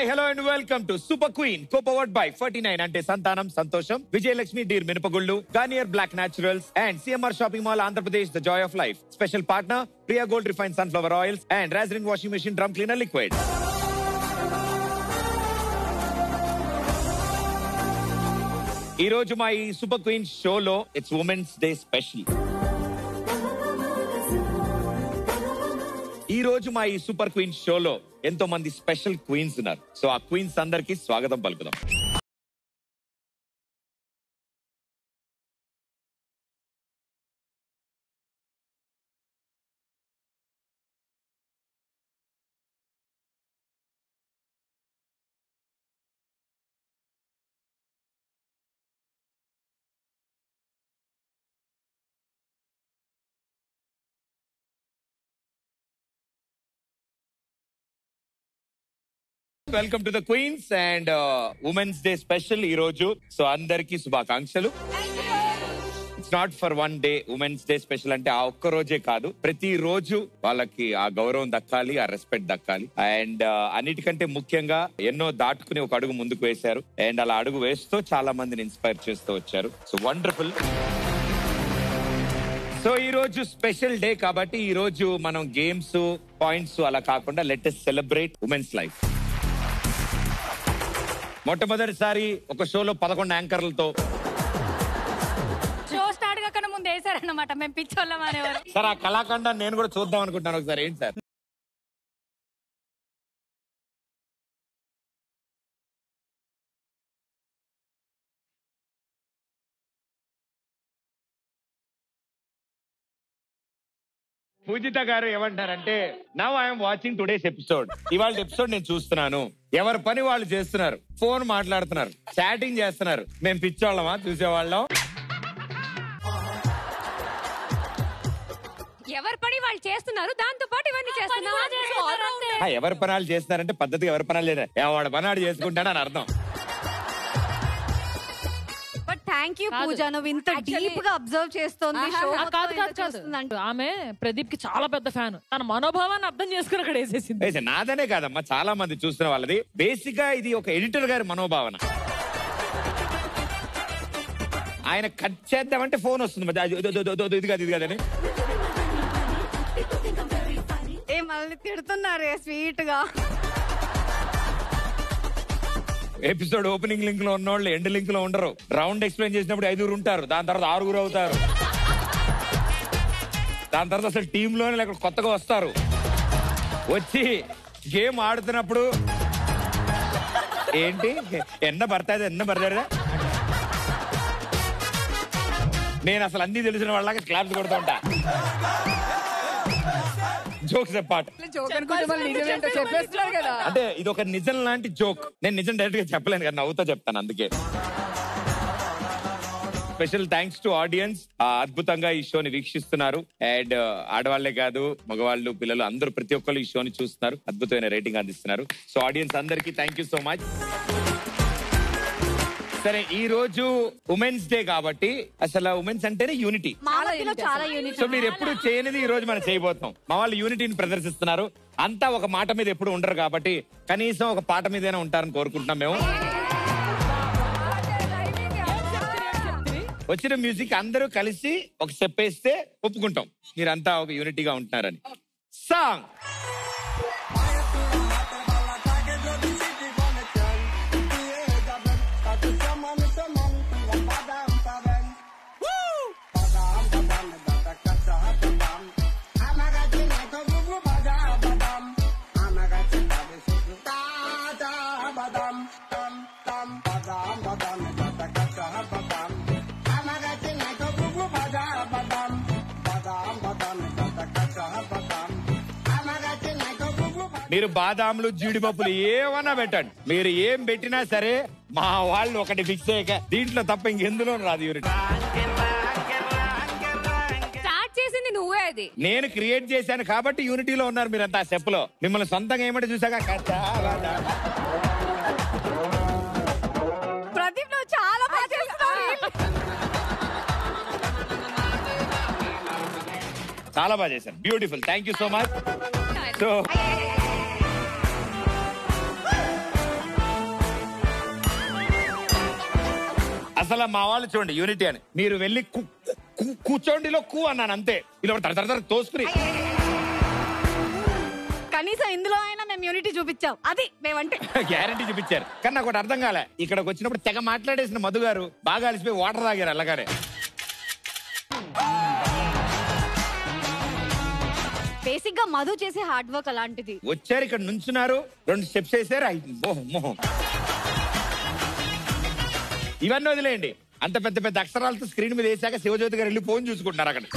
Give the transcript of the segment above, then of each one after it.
Hi hello and welcome to super queen co powered by forty nine అంటే సంతానం సంతోషం Vijayalakshmi deer మినపగుళ్ళు garnier black naturals and CMR shopping mall Andhra Pradesh the joy of life special partner Priya gold refine sunflower oils and రాజరిన్ washing machine drum cleaner liquid ఈ రోజు మా ఈ super queen షోలో ఇట్స్ ఉమెన్స్ డే స్పెషల్ ఈ రోజు మా ఈ సూపర్ క్వీన్ షోలో ఎంతో మంది స్పెషల్ క్వీన్స్ ఉన్నారు సో ఆ క్వీన్స్ అందరికి స్వాగతం పలుకుదాం welcome to the queens and women's day special ఈ రోజు సో అందరికి శుభాకాంక్షలు it's not for one day women's day special అంటే ఆ ఒక్క రోజే కాదు ప్రతి రోజు వాళ్ళకి ఆ గౌరవం దక్కాలి ఆ రెస్పెక్ట్ దక్కాలి అండ్ అన్నిటికంటే ముఖ్యంగా ఎన్నో దాటుకుని ఒక అడుగు ముందుకు వేశారు అండ్ అలా అడుగు వేస్తూ చాలా మందిని ఇన్స్పైర్ చేస్తూ వచ్చారు సో వండర్ఫుల్ సో ఈ రోజు స్పెషల్ డే కాబట్టి ఈ రోజు మనం గేమ్స్ పాయింట్స్ అలా కాకుండా లెటెస్ట్ సెలబ్రేట్ ఉమెన్స్ లైఫ్ మొట్టమొదటిసారి ఒక షోలో పదకొండు యాంకర్లతో షో స్టార్ట్ కాకుండా ముందు వేసారన్నమాట మేము పిచ్చోళ్ళం అనేవారు సార్ ఆ కళాఖండాన్ని నేను కూడా చూద్దాం అనుకుంటున్నాను ఒకసారి ఏంటి సార్ పూజిత గారు ఏమంటారంటే now I'm watching today's episode ఇవాళ ఎపిసోడ్ నేను చూస్తున్నాను ఎవరి పని వాళ్ళు చేస్తున్నారు ఫోన్ మాట్లాడుతున్నారు చాటింగ్ చేస్తున్నారు మేము పిచ్చోళ్ళమా చూసేవాళ్ళం ఎవరి పని వాళ్ళు చేస్తున్నారు దాంతో పాటు ఇవన్నీ చేస్తున్నారు ఆ, ఎవరి పనాలు చేస్తున్నారంటే పద్ధతిగా ఎవరి పనాలు లేదు వాడు పనాడు చేసుకుంటాడు అని అర్థం బట్ థ్యాంక్ యూ కాదు. పూజ నువ్వు ఇంత Actually- డీప్ గా అబ్జర్వ్ చేస్తోంది ఆహా. షో ఆ, కాదు కాదు కాదు ఆమె ప్రదీప్ కి చాలా పెద్ద ఫ్యాన్ తన మనోభావాన్ని అర్థం చేసుకుని అక్కడ వేసేసింది అయితే నాదనే కాదమ్మా చాలా మంది చూస్తున్న వాళ్ళది బేసిక్ గా ఇది ఒక ఎడిటర్ గారి మనోభావన ఆయన కట్ చేద్దామంటే ఫోన్ వస్తుంది మధ్య అది- అది- అది- అది- ఇది కాదు ఇది కాదని ఏ మనల్ని తిడుతున్నారే స్వీట్ గా ఎపిసోడ్ ఓపెనింగ్ లింక్ లో ఉన్నోళ్ళు ఎండ్ లింక్ లో ఉండరు రౌండ్ ఎక్స్ప్లెయిన్ చేసినప్పుడు ఐదుగురు ఉంటారు దాని తర్వాత ఆరుగురు అవుతారు దాని తర్వాత అసలు టీమ్ లోనే లేక కొత్తగా వస్తారు వచ్చి గేమ్ ఆడుతున్నప్పుడు ఏంటి ఎన్న పడతాది ఎన్న పడతారా నేను అసలు అన్ని తెలిసిన వాళ్ళకి క్లాప్స్ కొడుతూ ఉంటా జోక్స్ పాట అంటే ఇది ఒక నిజం లాంటి జోక్ నేను నిజం డైరెక్ట్ గా చెప్పలేను కదా నవ్వుతా చెప్తాను అందుకే స్పెషల్ థ్యాంక్స్ టు ఆడియన్స్ అద్భుతంగా ఈ షోని వీక్షిస్తున్నారు అండ్ ఆడవాళ్లే కాదు మగవాళ్ళు పిల్లలు అందరూ ప్రతి ఒక్కరు ఈ షోని చూస్తున్నారు అద్భుతమైన రేటింగ్ అందిస్తున్నారు సో ఆడియన్స్ అందరికీ థ్యాంక్ యూ సో మచ్ సరే ఈ రోజు ఉమెన్స్ డే కాబట్టి అసలు ఉమెన్స్ అంటేనే యూనిటీ మా మధ్యలో చాలా యూనిట్ సో మీరు ఎప్పుడు చేయనిది ఈ రోజు మనం చేయబోతున్నాం మా వాళ్ళు యూనిటీని ప్రదర్శిస్తున్నారు అంతా ఒక మాట మీద ఎప్పుడు ఉండరు కాబట్టి కనీసం ఒక పాట మీదైనా ఉంటారని కోరుకుంటున్నాం మేము వచ్చిన మ్యూజిక్ అందరూ కలిసి ఒక స్టెప్ వేస్తే ఒప్పుకుంటాం మీరంతా ఒక యూనిటీగా ఉంటున్నారని సాంగ్ మీరు బాదాంలు జీడిపప్పులు ఏమన్నా పెట్టండి మీరు ఏం పెట్టినా సరే మా వాళ్ళు ఒకటి ఫిక్స్ అయ్యాక దీంట్లో తప్ప ఇంకెందులో రాదు యూనిట్ స్టార్ట్ చేసింది నువ్వే అది నేను క్రియేట్ చేశాను కాబట్టి యూనిటీలో ఉన్నారు మీరంతా ఆ స్టెప్ లో మిమ్మల్ని సొంతంగా ఏమంటే చూసాక కచ్చా బదా. ప్రదీప్ నువ్వు చాలా బాగా చేస్తున్నావు చాలా బాగా చేశారు beautiful thank you so much so అసలు మా వాళ్ళు చూడండి యూనిటీ అని మీరు వెళ్ళి కు- కు- కూర్చోండిలో కూ అన్నాను అంతే ఇలా తర తర తర తోసుకుని కనీసం ఇందులో అయినా మేము యూనిటీ చూపించాం అది మేమంటే గ్యారంటీ చూపించారు కానీ నాకు ఒకటి అర్థం కాలే ఇక్కడికి వచ్చినప్పుడు తెగ మాట్లాడేసిన మధు గారు బాగా అలిసిపోయి వాటర్ తాగారు అలాగానే బేసిక్ గా మధు చేసే హార్డ్ వర్క్ అలాంటిది వచ్చారు ఇక్కడ నుంచున్నారు రెండు స్టెప్స్ వేసారు అయ్ మోహం మోహం ఇవన్నీ వదిలేయండి అంత పెద్ద పెద్ద అక్షరాలతో స్క్రీన్ మీద వేసాక శివజ్యోతి గారు వెళ్ళి ఫోన్ చూసుకుంటున్నారు అక్కడ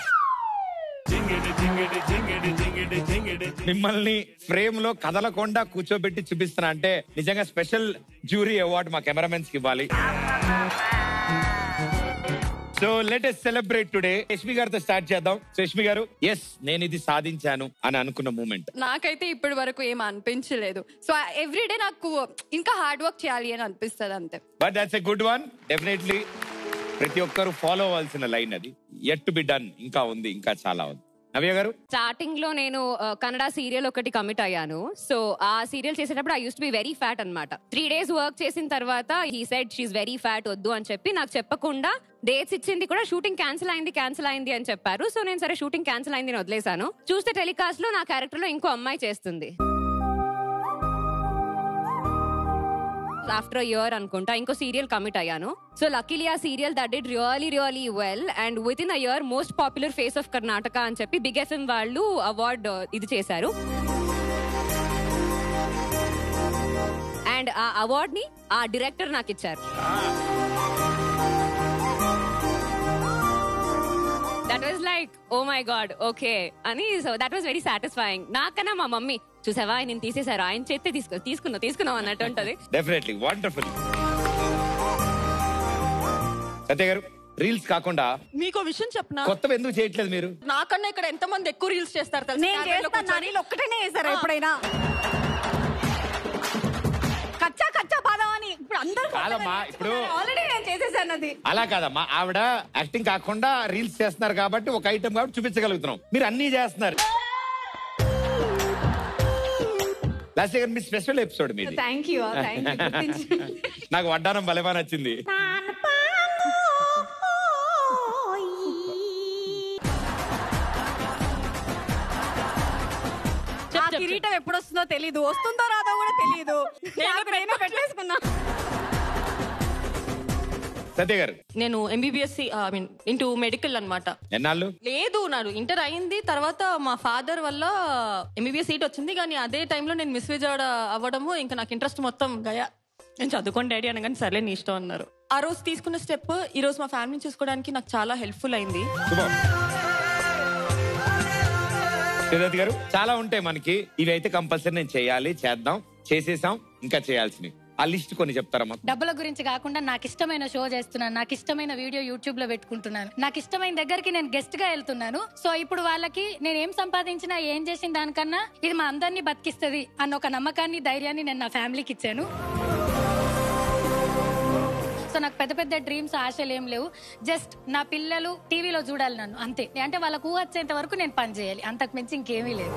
మిమ్మల్ని ఫ్రేమ్ లో కదలకుండా కూర్చోబెట్టి చూపిస్తున్నా అంటే నిజంగా స్పెషల్ జ్యూరీ అవార్డు మా కెమెరామెన్స్ కి ఇవ్వాలి so let's celebrate today Yashmi గారితో స్టార్ట్ చేద్దాం సో యష్మి గారు ఎస్ నేను ఇది సాధించాను అని అనుకున్న మూమెంట్ నాకైతే ఇప్పటి వరకు ఏం అనిపించలేదు సో ఎవ్రీడే నాకు ఇంకా హార్డ్ వర్క్ చేయాలి అని అనిపిస్తుంది అంతే but that's a good one definitely ప్రతి ఒక్కరు ఫాలో అవ్వాల్సిన లైన్ అది ఎట్ టు బి డన్ ఇంకా ఉంది ఇంకా చాలా ఉంది నవ్య గారు స్టార్టింగ్ లో నేను ఆ, కన్నడ సీరియల్ ఒకటి కమిట్ అయ్యాను సో ఆ సీరియల్ చేసేటప్పుడు I use be very fat అన్నమాట త్రీ డేస్ వర్క్ చేసిన తర్వాత he said she very fat వద్దు అని చెప్పి నాకు చెప్పకుండా డేట్స్ ఇచ్చింది కూడా షూటింగ్ క్యాన్సిల్ అయింది క్యాన్సిల్ అయింది అని చెప్పారు సో నేను సరే షూటింగ్ క్యాన్సిల్ అయింది అని వదిలేశాను చూస్తే టెలికాస్ట్ లో నా క్యారెక్టర్ లో ఇంకో అమ్మాయి చేస్తుంది ఆఫ్టర్ ఇయర్ అనుకుంటా ఇంకో సీరియల్ కమిట్ అయ్యాను సో లక్కీలీ ఆ serial that did really really well and with in a year most popular face of Karnataka అని చెప్పి బిగ్ ఎఫ్ఎం వాళ్ళు అవార్డ్ ఇది చేశారు అండ్ ఆ అవార్డ్ ని ఆ డైరెక్టర్ నాకు ఇచ్చారు that was like oh my god okay అని so that was very satisfying నాకన్నా మా మమ్మీ చూసావా నేను తీసేశారు ఆయన చేస్తే తీసుకో తీసుకున్నా తీసుకున్నాం అన్నట్టు ఉంటది డెఫినెట్లీ వండర్ఫుల్ సత్య గారు రీల్స్ కాకుండా మీకు విషయం చెప్పనా కొత్తవి ఎందుకు చేయట్లేదు మీరు నాకన్నా ఇక్కడ ఎంత మంది ఎక్కువ రీల్స్ చేస్తారు తెలుసా? నేను Camera లో చేస్తాను నా కూర్చొని. నీళ్ళు ఒక్కటేనే వేసారా ఎప్పుడైనా కచ్చా కచ్చా పదం అని ఇప్పుడు అందరూ కాదమ్మా, ఇప్పుడు- ఆల్రెడీ నేను చేసేసాను అది అలా కాదమ్మా ఆవిడ యాక్టింగ్ కాకుండా రీల్స్ చేస్తున్నారు కాబట్టి ఒక ఐటమ్ కాబట్టి చూపించగలుగుతున్నాం మీరు అన్ని చేస్తున్నారు లాస్ట్ ఇయర్ మీ స్పెషల్ ఎపిసోడ్ మీది థ్యాంక్ యూ థ్యాంక్ యూ నాకు వడ్డానం బలమా నచ్చింది ఆ కిరీటం ఎప్పుడు వస్తుందో తెలీదు వస్తుందో రాదో కూడా తెలీదు నాకు నేనే పెట్టేసుకున్నా సత్య గారు నేను MBBS I mean into medical అన్నమాట ఎన్నాళ్ళు లేదు నాడు ఇంటర్ అయింది తర్వాత మా ఫాదర్ వల్ల ఎంబీబీఎస్ సీట్ వచ్చింది కానీ అదే టైంలో నేను మిస్ విజయవాడ అవ్వడము ఇంకా నాకు ఇంట్రెస్ట్ మొత్తం గయా నేను చదువుకోండి డాడీ అనగానే సర్లే నీ ఇష్టం అన్నారు ఆ రోజు తీసుకున్న స్టెప్ ఈ రోజు మా ఫ్యామిలీని చూసుకోవడానికి నాకు చాలా హెల్ప్ఫుల్ అయింది శుభం సిద్ధార్థ్ గారు చాలా ఉంటాయి మనకి ఇవి అయితే కంపల్సరీ నేను చేయాలి చేద్దాం చేసేసాం ఇంకా చేయాల్సినవి ఆ లిస్ట్ కొన్ని చెప్తారా మాకు డబ్బుల గురించి కాకుండా నాకు ఇష్టమైన షో చేస్తున్నాను నాకు ఇష్టమైన వీడియో యూట్యూబ్ లో పెట్టుకుంటున్నాను నాకు ఇష్టమైన దగ్గరికి నేను గెస్ట్ గా వెళ్తున్నాను సో ఇప్పుడు వాళ్ళకి నేను ఏం సంపాదించినా ఏం చేసిన దానికన్నా ఇది మా అందరినీ బతికిస్తుంది అన్న ఒక నమ్మకాన్ని ధైర్యాన్ని నేను నా ఫ్యామిలీకి ఇచ్చాను సో నాకు పెద్ద పెద్ద డ్రీమ్స్ ఆశలు ఏం లేవు జస్ట్ నా పిల్లలు టీవీలో చూడాలి నన్ను అంతే అంటే వాళ్ళకు ఊహ వచ్చేంత వరకు నేను పని చేయాలి అంతకు మించి ఇంకేమీ లేదు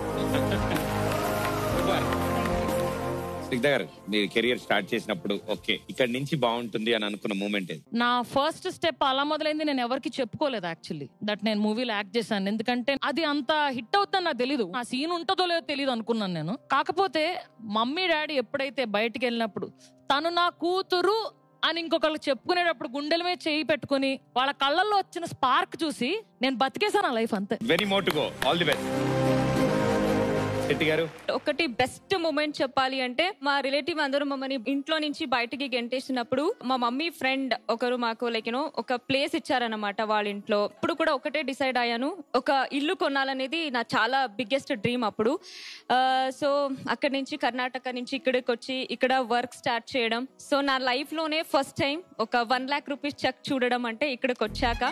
సూపర్ సిద్ధ గారు మీరు కెరియర్ స్టార్ట్ చేసినప్పుడు ఓకే ఇక్కడ నుంచి బాగుంటుంది అని అనుకున్న మూమెంట్ ఏది నా ఫస్ట్ స్టెప్ అలా మొదలైంది నేను ఎవరికి చెప్పుకోలేదు యాక్చువల్లీ దట్ నేను మూవీలో యాక్ట్ చేశాను ఎందుకంటే అది అంత హిట్ అవుతుందని నాకు తెలీదు ఆ సీన్ ఉంటుందో లేదో తెలియదు అనుకున్నాను నేను కాకపోతే మమ్మీ డాడీ ఎప్పుడైతే బయటికి వెళ్ళినప్పుడు తను నా కూతురు అని ఇంకొకరికి చెప్పుకునేటప్పుడు గుండెల మీద చేయి పెట్టుకుని వాళ్ళ కళ్ళల్లో వచ్చిన స్పార్క్ చూసి నేను బతికేశాను ఆ లైఫ్ అంతే very more to go all the best Shetty garu ఒకటి బెస్ట్ మూమెంట్ చెప్పాలి అంటే మా రిలేటివ్ అందరూ మమ్మల్ని ఇంట్లో నుంచి బయటికి గెంటేసినప్పుడు మా మమ్మీ ఫ్రెండ్ ఒకరు మాకు లైక్ యూనో ఒక ప్లేస్ ఇచ్చారన్నమాట వాళ్ళ ఇంట్లో ఇప్పుడు కూడా ఒకటే డిసైడ్ అయ్యాను ఒక ఇల్లు కొనాలనేది నా చాలా బిగ్గెస్ట్ డ్రీమ్ అప్పుడు సో అక్కడి నుంచి కర్ణాటక నుంచి ఇక్కడికి వచ్చి ఇక్కడ వర్క్ స్టార్ట్ చేయడం సో నా లైఫ్ లోనే ఫస్ట్ టైం ఒక వన్ లాక్ రూపీస్ చెక్ చూడడం అంటే ఇక్కడికి వచ్చాక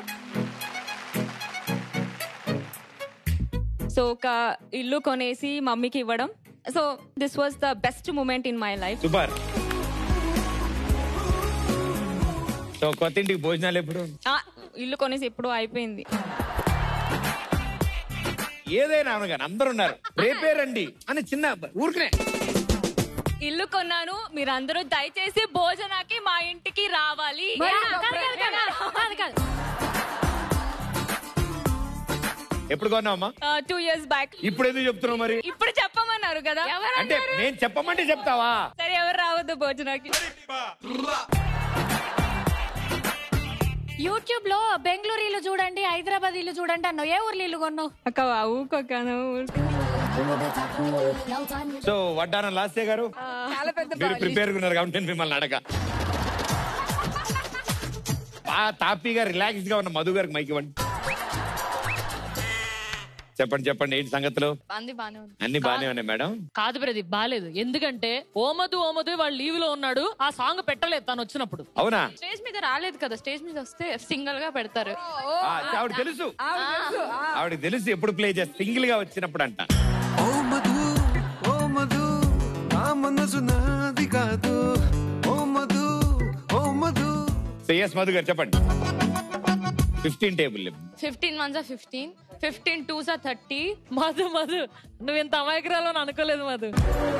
సో ఒక ఇల్లు కొనేసి మమ్మీకి ఇవ్వడం so this was the best moment in my life super so కొత్త ఇంటికి భోజనాలు ఎప్పుడు ఇల్లు కొనేసి ఎప్పుడూ అయిపోయింది ఏదైనా అనగానే అందరు ఉన్నారు రేపే రండి అని చిన్న ఊరికనే ఇల్లు కొన్నాను మీరందరూ దయచేసి భోజనాకి మా ఇంటికి రావాలి మరి నాకు కాదు కాదు ఎప్పుడు కొన్నావమ్మా టూ ఇయర్స్ బ్యాక్ ఇప్పుడు ఎందుకు చెప్తున్నావు మరి ఇప్పుడు చెప్పమన్నారు కదా అంటే నేను చెప్పమంటే చెప్తావా సరే ఎవరు రావద్దు భోజనాకి యూట్యూబ్ లో బెంగళూరు ఇల్లు చూడండి హైదరాబాద్ ఇల్లు చూడండి అన్నావు ఏ ఊర్లో ఇల్లు కొన్నావు అక్క ఊకొక్క సో వడ్డానం లాస్య గారు చాలా పెద్ద మీరు ప్రిపేర్ ఉన్నారు కాబట్టి నేను మిమ్మల్ని అడగ బాగా తాపీగా రిలాక్స్ గా ఉన్న మధు గారికి మైక్ ఇవ్వండి చెప్పండి చెప్పండి ఏంటి సంగతులు అంది బానే ఉంది అన్ని బానే ఉన్నాయి మేడం కాదు ప్రదీప్ బాలేదు ఎందుకంటే ఓమదు ఓమదు వాళ్ళు లీవ్ లో ఉన్నాడు ఆ సాంగ్ పెట్టలేదు తను వచ్చినప్పుడు అవునా స్టేజ్ మీద రాలేదు కదా స్టేజ్ మీద వస్తే సింగిల్ గా పెడతారు ఆ, ఆవిడ తెలుసు ఆవిడకి తెలుసు ఎప్పుడు ప్లే చేస్తే సింగిల్ గా వచ్చినప్పుడు అంట ఓ మధు ఓ మధు నా మనసు నాది కాదు ఓ మధు ఓ మధు సో ఎస్ మధు గారు చెప్పండి fifteen table fifteen months fifteen fifteen two sir thirty Madhu Madhu నువ్వు ఇంత అమాయకురాలు అని అనుకోలేదు మధు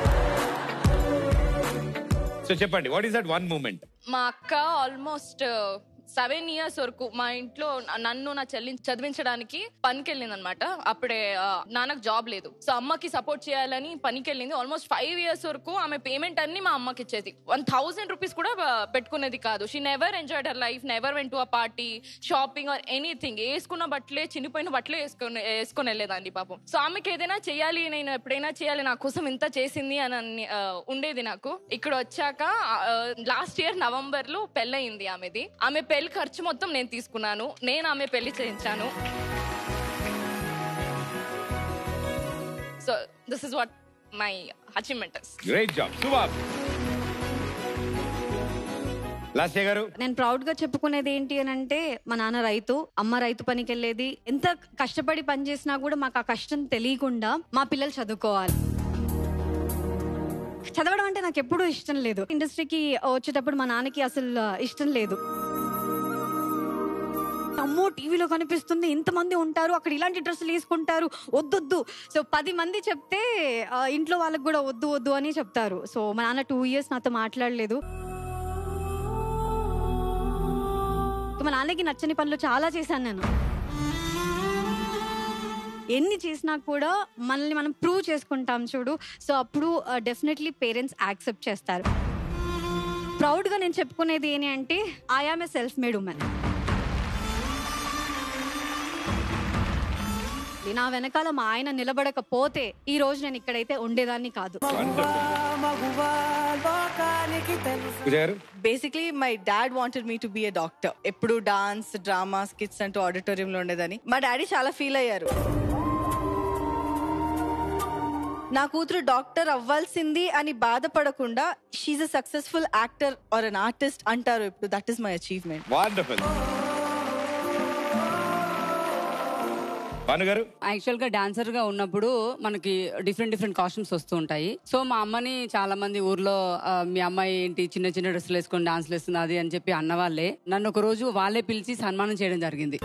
సో చెప్పండి what is that one moment మా అక్క ఆల్మోస్ట్ సెవెన్ ఇయర్స్ వరకు మా ఇంట్లో నన్ను నా చెల్లిని చదివించడానికి పనికి వెళ్ళింది అనమాట అప్పుడే ఆ, నాన్నకు జాబ్ లేదు సో అమ్మకి సపోర్ట్ చేయాలని పనికి వెళ్ళింది ఆల్మోస్ట్ ఫైవ్ ఇయర్స్ వరకు ఆమె పేమెంట్ అన్ని మా అమ్మకి ఇచ్చేది వన్ థౌసండ్ రూపీస్ కూడా ఆ, పెట్టుకునేది కాదు she never enjoyed her life never went to a party shopping or anything వేసుకున్న బట్టలే చినిపోయిన బట్టలే వేసుకుని వేసుకొని వెళ్ళేదాన్ని పాపం సో ఆమెకి ఏదైనా చేయాలి నేను ఎప్పుడైనా చేయాలి నా కోసం ఇంత చేసింది అని అన్ని, ఆ, ఉండేది నాకు ఇక్కడ వచ్చాక లాస్ట్ ఇయర్ నవంబర్ లో పెళ్ళయింది ఆమెది ఆమె పెళ్లి ఖర్చు మొత్తం నేను తీసుకున్నాను నేను ఆమె పెళ్లి చేయించాను so this is what my achievement great job సుబాబ్ లాస్య గారు నేను ప్రౌడ్ గా చెప్పుకునేది ఏంటి అని అంటే మా నాన్న రైతు అమ్మ రైతు పనికి వెళ్ళేది ఎంత కష్టపడి పని చేసినా కూడా మాకు ఆ కష్టం తెలియకుండా మా పిల్లలు చదువుకోవాలి చదవడం అంటే నాకు ఎప్పుడూ ఇష్టం లేదు ఇండస్ట్రీకి వచ్చేటప్పుడు మా నాన్నకి అసలు ఇష్టం లేదు అమ్మో టీవీలో కనిపిస్తుంది ఇంతమంది ఉంటారు అక్కడ ఇలాంటి డ్రెస్సులు వేసుకుంటారు వద్దొద్దు సో పది మంది చెప్తే ఆ, ఇంట్లో వాళ్ళకి కూడా వద్దు వద్దు అని చెప్తారు సో మా నాన్న టూ ఇయర్స్ నాతో మాట్లాడలేదు మా నాన్నకి నచ్చని పనులు చాలా చేశాను నేను ఎన్ని చేసినా కూడా మనల్ని మనం ప్రూవ్ చేసుకుంటాం చూడు సో అప్పుడు డెఫినెట్లీ పేరెంట్స్ యాక్సెప్ట్ చేస్తారు ప్రౌడ్గా నేను చెప్పుకునేది ఏంటి అంటే I am a self made woman నా వెనకాల మా ఆయన నిలబడకపోతే ఈ రోజు నేను ఇక్కడైతే ఉండేదాన్ని కాదు Pooja garu basically my dad wanted me to be a doctor ఎప్పుడు డాన్స్ డ్రామా స్కిట్స్ అంటూ ఆడిటోరియంలో ఉండేదని మా డాడీ చాలా ఫీల్ అయ్యారు నా కూతురు డాక్టర్ అవ్వాల్సింది అని బాధపడకుండా she a successful actor or an artist అంటారు ఇప్పుడు that is my achievement wonderful Bhanu garu actual గా డాన్సర్ గా ఉన్నప్పుడు మనకి డిఫరెంట్ డిఫరెంట్ కాస్ట్యూమ్స్ వస్తూ ఉంటాయి సో మా అమ్మని చాలా మంది ఊర్లో ఆ, మీ అమ్మాయి ఏంటి చిన్న చిన్న డ్రెస్సులు వేసుకొని డాన్స్లు వేస్తుంది అది అని చెప్పి అన్న వాళ్ళే నన్ను ఒక రోజు వాళ్ళే పిలిచి సన్మానం చేయడం జరిగింది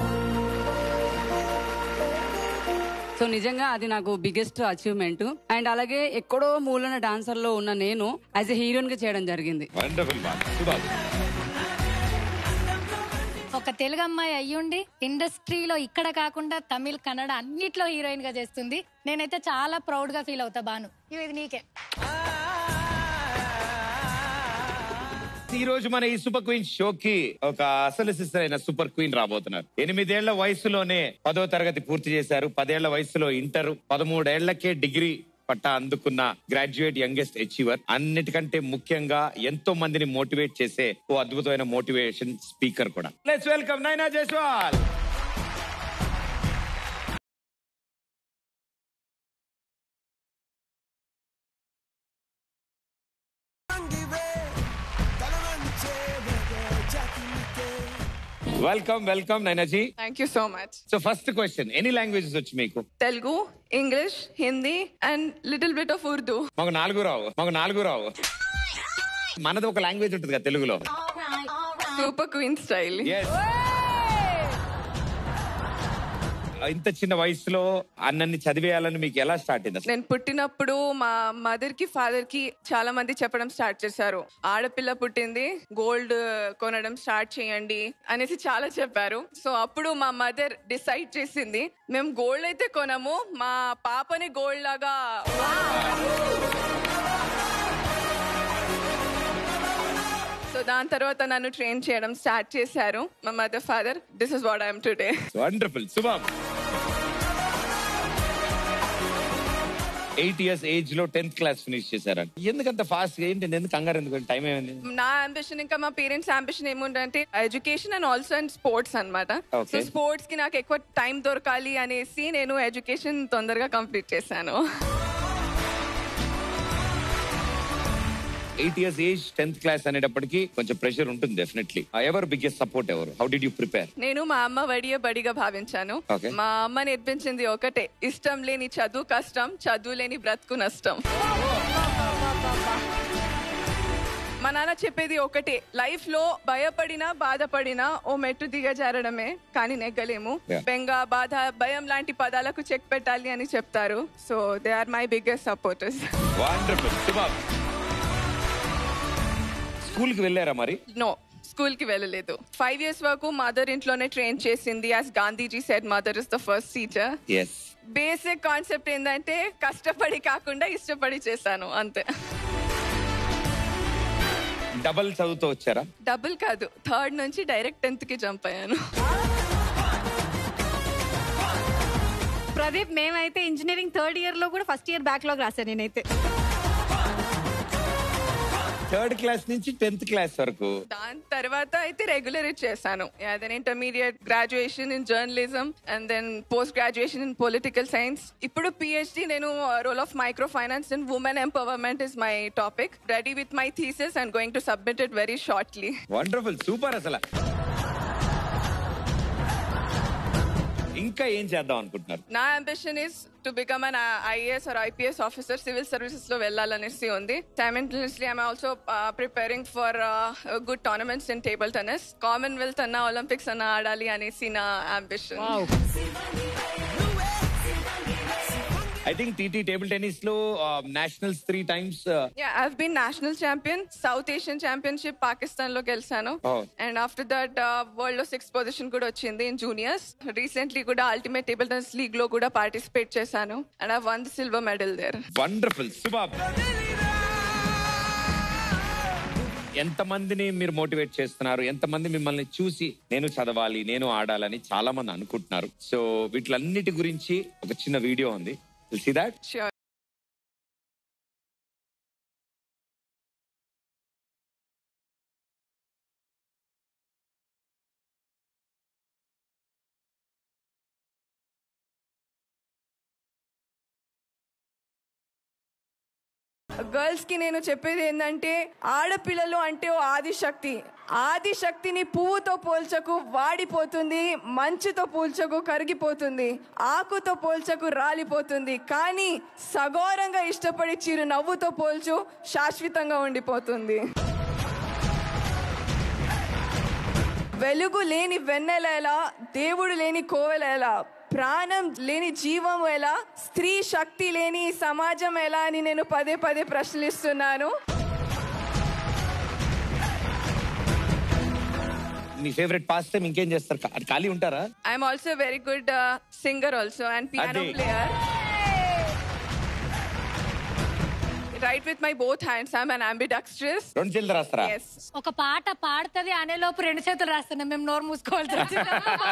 సో నిజంగా అది నాకు బిగ్గెస్ట్ అచీవ్మెంట్ అండ్ అలాగే ఎక్కడో మూలన డాన్సర్ లో ఉన్న నేను యాజ్ ఎ హీరోయిన్ గా చేయడం జరిగింది వండర్ఫుల్ బాగా సుబాబ్ ఒక తెలుగు అమ్మాయి అయ్యుండి ఇండస్ట్రీలో ఇక్కడ కాకుండా తమిళ్ కన్నడ అన్నిట్లో హీరోయిన్ గా చేస్తుంది నేనైతే చాలా ప్రౌడ్ గా ఫీల్ అవుతా బాను ఇది నీకే ఈ రోజు మన ఈ సూపర్ క్వీన్ షోకి ఒక అసలు సిస్టర్ అయిన సూపర్ క్వీన్ రాబోతున్నారు ఎనిమిదేళ్ల వయసులోనే పదో తరగతి పూర్తి చేశారు పదేళ్ల వయసులో ఇంటర్ పదమూడేళ్లకే డిగ్రీ పట్టా అందుకున్న గ్రాడ్యుయేట్ యంగెస్ట్ అచీవర్ అన్నిటికంటే ముఖ్యంగా ఎంతో మందిని మోటివేట్ చేసే ఓ అద్భుతమైన మోటివేషన్ స్పీకర్ కూడా let's welcome Naina Jaiswal welcome welcome Naina ji thank you so much so first question any languages వచ్చి మీకు Telugu English Hindi and little bit of Urdu మాకు నాలుగు రావు మాకు నాలుగు రావు మనది ఒక లాంగ్వేజ్ ఉంటుంది కదా తెలుగులో సూపర్ క్వీన్ స్టైల్ Yes. ఇంత చిన్న వయసులో అన్నన్ని చదివేయాలని మీకు ఎలా స్టార్ట్ అయింది అసలు? నేను పుట్టినప్పుడు మా మదర్ కి ఫాదర్ కి చాలా మంది చెప్పడం స్టార్ట్ చేశారు ఆడపిల్ల పుట్టింది గోల్డ్ కొనడం స్టార్ట్ చేయండి అనేసి చాలా చెప్పారు సో అప్పుడు మా మదర్ డిసైడ్ చేసింది మేము గోల్డ్ అయితే కొనము మా పాపని గోల్డ్ లాగా సో దాని తర్వాత నన్ను ట్రైన్ చేయడం స్టార్ట్ చేశారు మా mother father this is what I'm today wonderful Shubham eight years age లో టెన్త్ క్లాస్ ఫినిష్ చేశారంట ఎందుకంత ఫాస్ట్ ఏంటి ఎందుకు కంగారు ఎందుకు టైం ఏమైంది నా అంబిషన్ ఇంకా మా పేరెంట్స్ అంబిషన్ ఏముందంటే education and also and sports అనమాట Okay. సో స్పోర్ట్స్ కి నాకు ఎక్కువ టైం దొరకాలి అనేసి నేను ఎడ్యుకేషన్ తొందరగా కంప్లీట్ చేశాను eight years age tenth class అనేటప్పటికి కొంచెం ప్రెషర్ ఉంటుంది డెఫినెట్లీ ఎవరు బిగ్గెస్ట్ సపోర్ట్ ఎవరు హౌ డిడ్ యూ ప్రిపేర్ నేను మా అమ్మ వడియ బడిగా భావించాను Okay. మా అమ్మ నేర్పించింది ఒకటే ఇష్టం లేని చదువు కష్టం చదువు లేని బ్రతుకు నష్టం మా నాన్న చెప్పేది ఒకటే లైఫ్ లో భయపడినా బాధపడినా ఓ మెట్టు దిగజారడమే కానీ నెగ్గలేము Yeah. బెంగ బాధ భయం లాంటి పదాలకు చెక్ పెట్టాలి అని చెప్తారు so they are my biggest supporters wonderful Shubham school కి వెళ్ళారా మరి నో స్కూల్ కి వెళ్ళలేదు ఫైవ్ ఇయర్స్ వరకు మదర్ ఇంట్లోనే ట్రైన్ చేసింది as Gandhi ji said mother is the first teacher yes basic concept ఏంటంటే కష్టపడి కాకుండా ఇష్టపడి చేశాను అంతే డబల్ చదువుతూ వచ్చారా డబుల్ కాదు థర్డ్ నుంచి డైరెక్ట్ టెన్త్ కి జంప్ అయ్యాను ప్రదీప్ మేమైతే ఇంజనీరింగ్ థర్డ్ ఇయర్ లో కూడా ఫస్ట్ ఇయర్ బ్యాక్లాగ్ రాశాను నేనైతే థర్డ్ క్లాస్ నుంచి టెన్త్ క్లాస్ వరకు దాని తర్వాత అయితే రెగ్యులర్ చేశాను then intermediate graduation in journalism and then post graduation in political science ఇప్పుడు పిహెచ్డి నేను role of micro finance and women empowerment is my topic ready with my theses and going to submit it very shortly wonderful super అసలు ఇంకా ఏం చేద్దాం అనుకుంటున్నారు నా ambition is to become an IAS are IPS officer civil services లో వెళ్ళాలనేసి ఉంది simultaneously I'm also preparing for good tournaments in table tennis Commonwealth అన్న ఒలింపిక్స్ అన్న ఆడాలి అనేసి నా ambition I think TT table tennis లో nationals three times Yeah, I've been national champion, South Asian Championship Pakistan లో గెలిచాను Oh. And after that world లో six position కూడా వచ్చింది ఇన్ జూనియర్స్ రీసెంట్లీ కూడా అల్టిమేట్ టేబుల్ టెన్నిస్ లీగ్ లో కూడా participate చేశాను and I won the silver medal there wonderful సుబాబ్ ఎంతమందిని మీరు మోటివేట్ చేస్తున్నారు ఎంతమంది మిమ్మల్ని చూసి నేను చదవాలి నేను ఆడాలని చాలా మంది అనుకుంటున్నారు సో వీటిలన్నిటి గురించి ఒక చిన్న వీడియో ఉంది సీ దాట్ Sure. గర్ల్స్ కి నేను చెప్పేది ఏంటంటే ఆడపిల్లలు అంటే ఓ ఆదిశక్తి ఆదిశక్తిని పువ్వుతో పోల్చకు వాడిపోతుంది మంచుతో పోల్చకు కరిగిపోతుంది ఆకుతో పోల్చకు రాలిపోతుంది కానీ సగౌరంగా ఇష్టపడి చిరు నవ్వుతో పోల్చు శాశ్వతంగా ఉండిపోతుంది వెలుగు లేని వెన్నెల ఎలా దేవుడు లేని కోవెల ఎలా ప్రాణం లేని జీవం ఎలా స్త్రీ శక్తి లేని ఈ సమాజం ఎలా అని నేను పదే పదే ప్రశ్నిస్తున్నాను మీ ఫేవరెట్ పాస్ టైం ఇంకేం చేస్తారు కా- ఖాళీ ఉంటారా I'm also very good singer also and piano అదే. Player right with my both hands I'm an ambidextrous రెండు చేతులు రాస్తారా ఎస్ ఒక పాట పాడుతుంది అనే లోపు రెండు చేతులు రాస్తున్నాం మేము నోరు మూసుకోవాల్సి వచ్చింది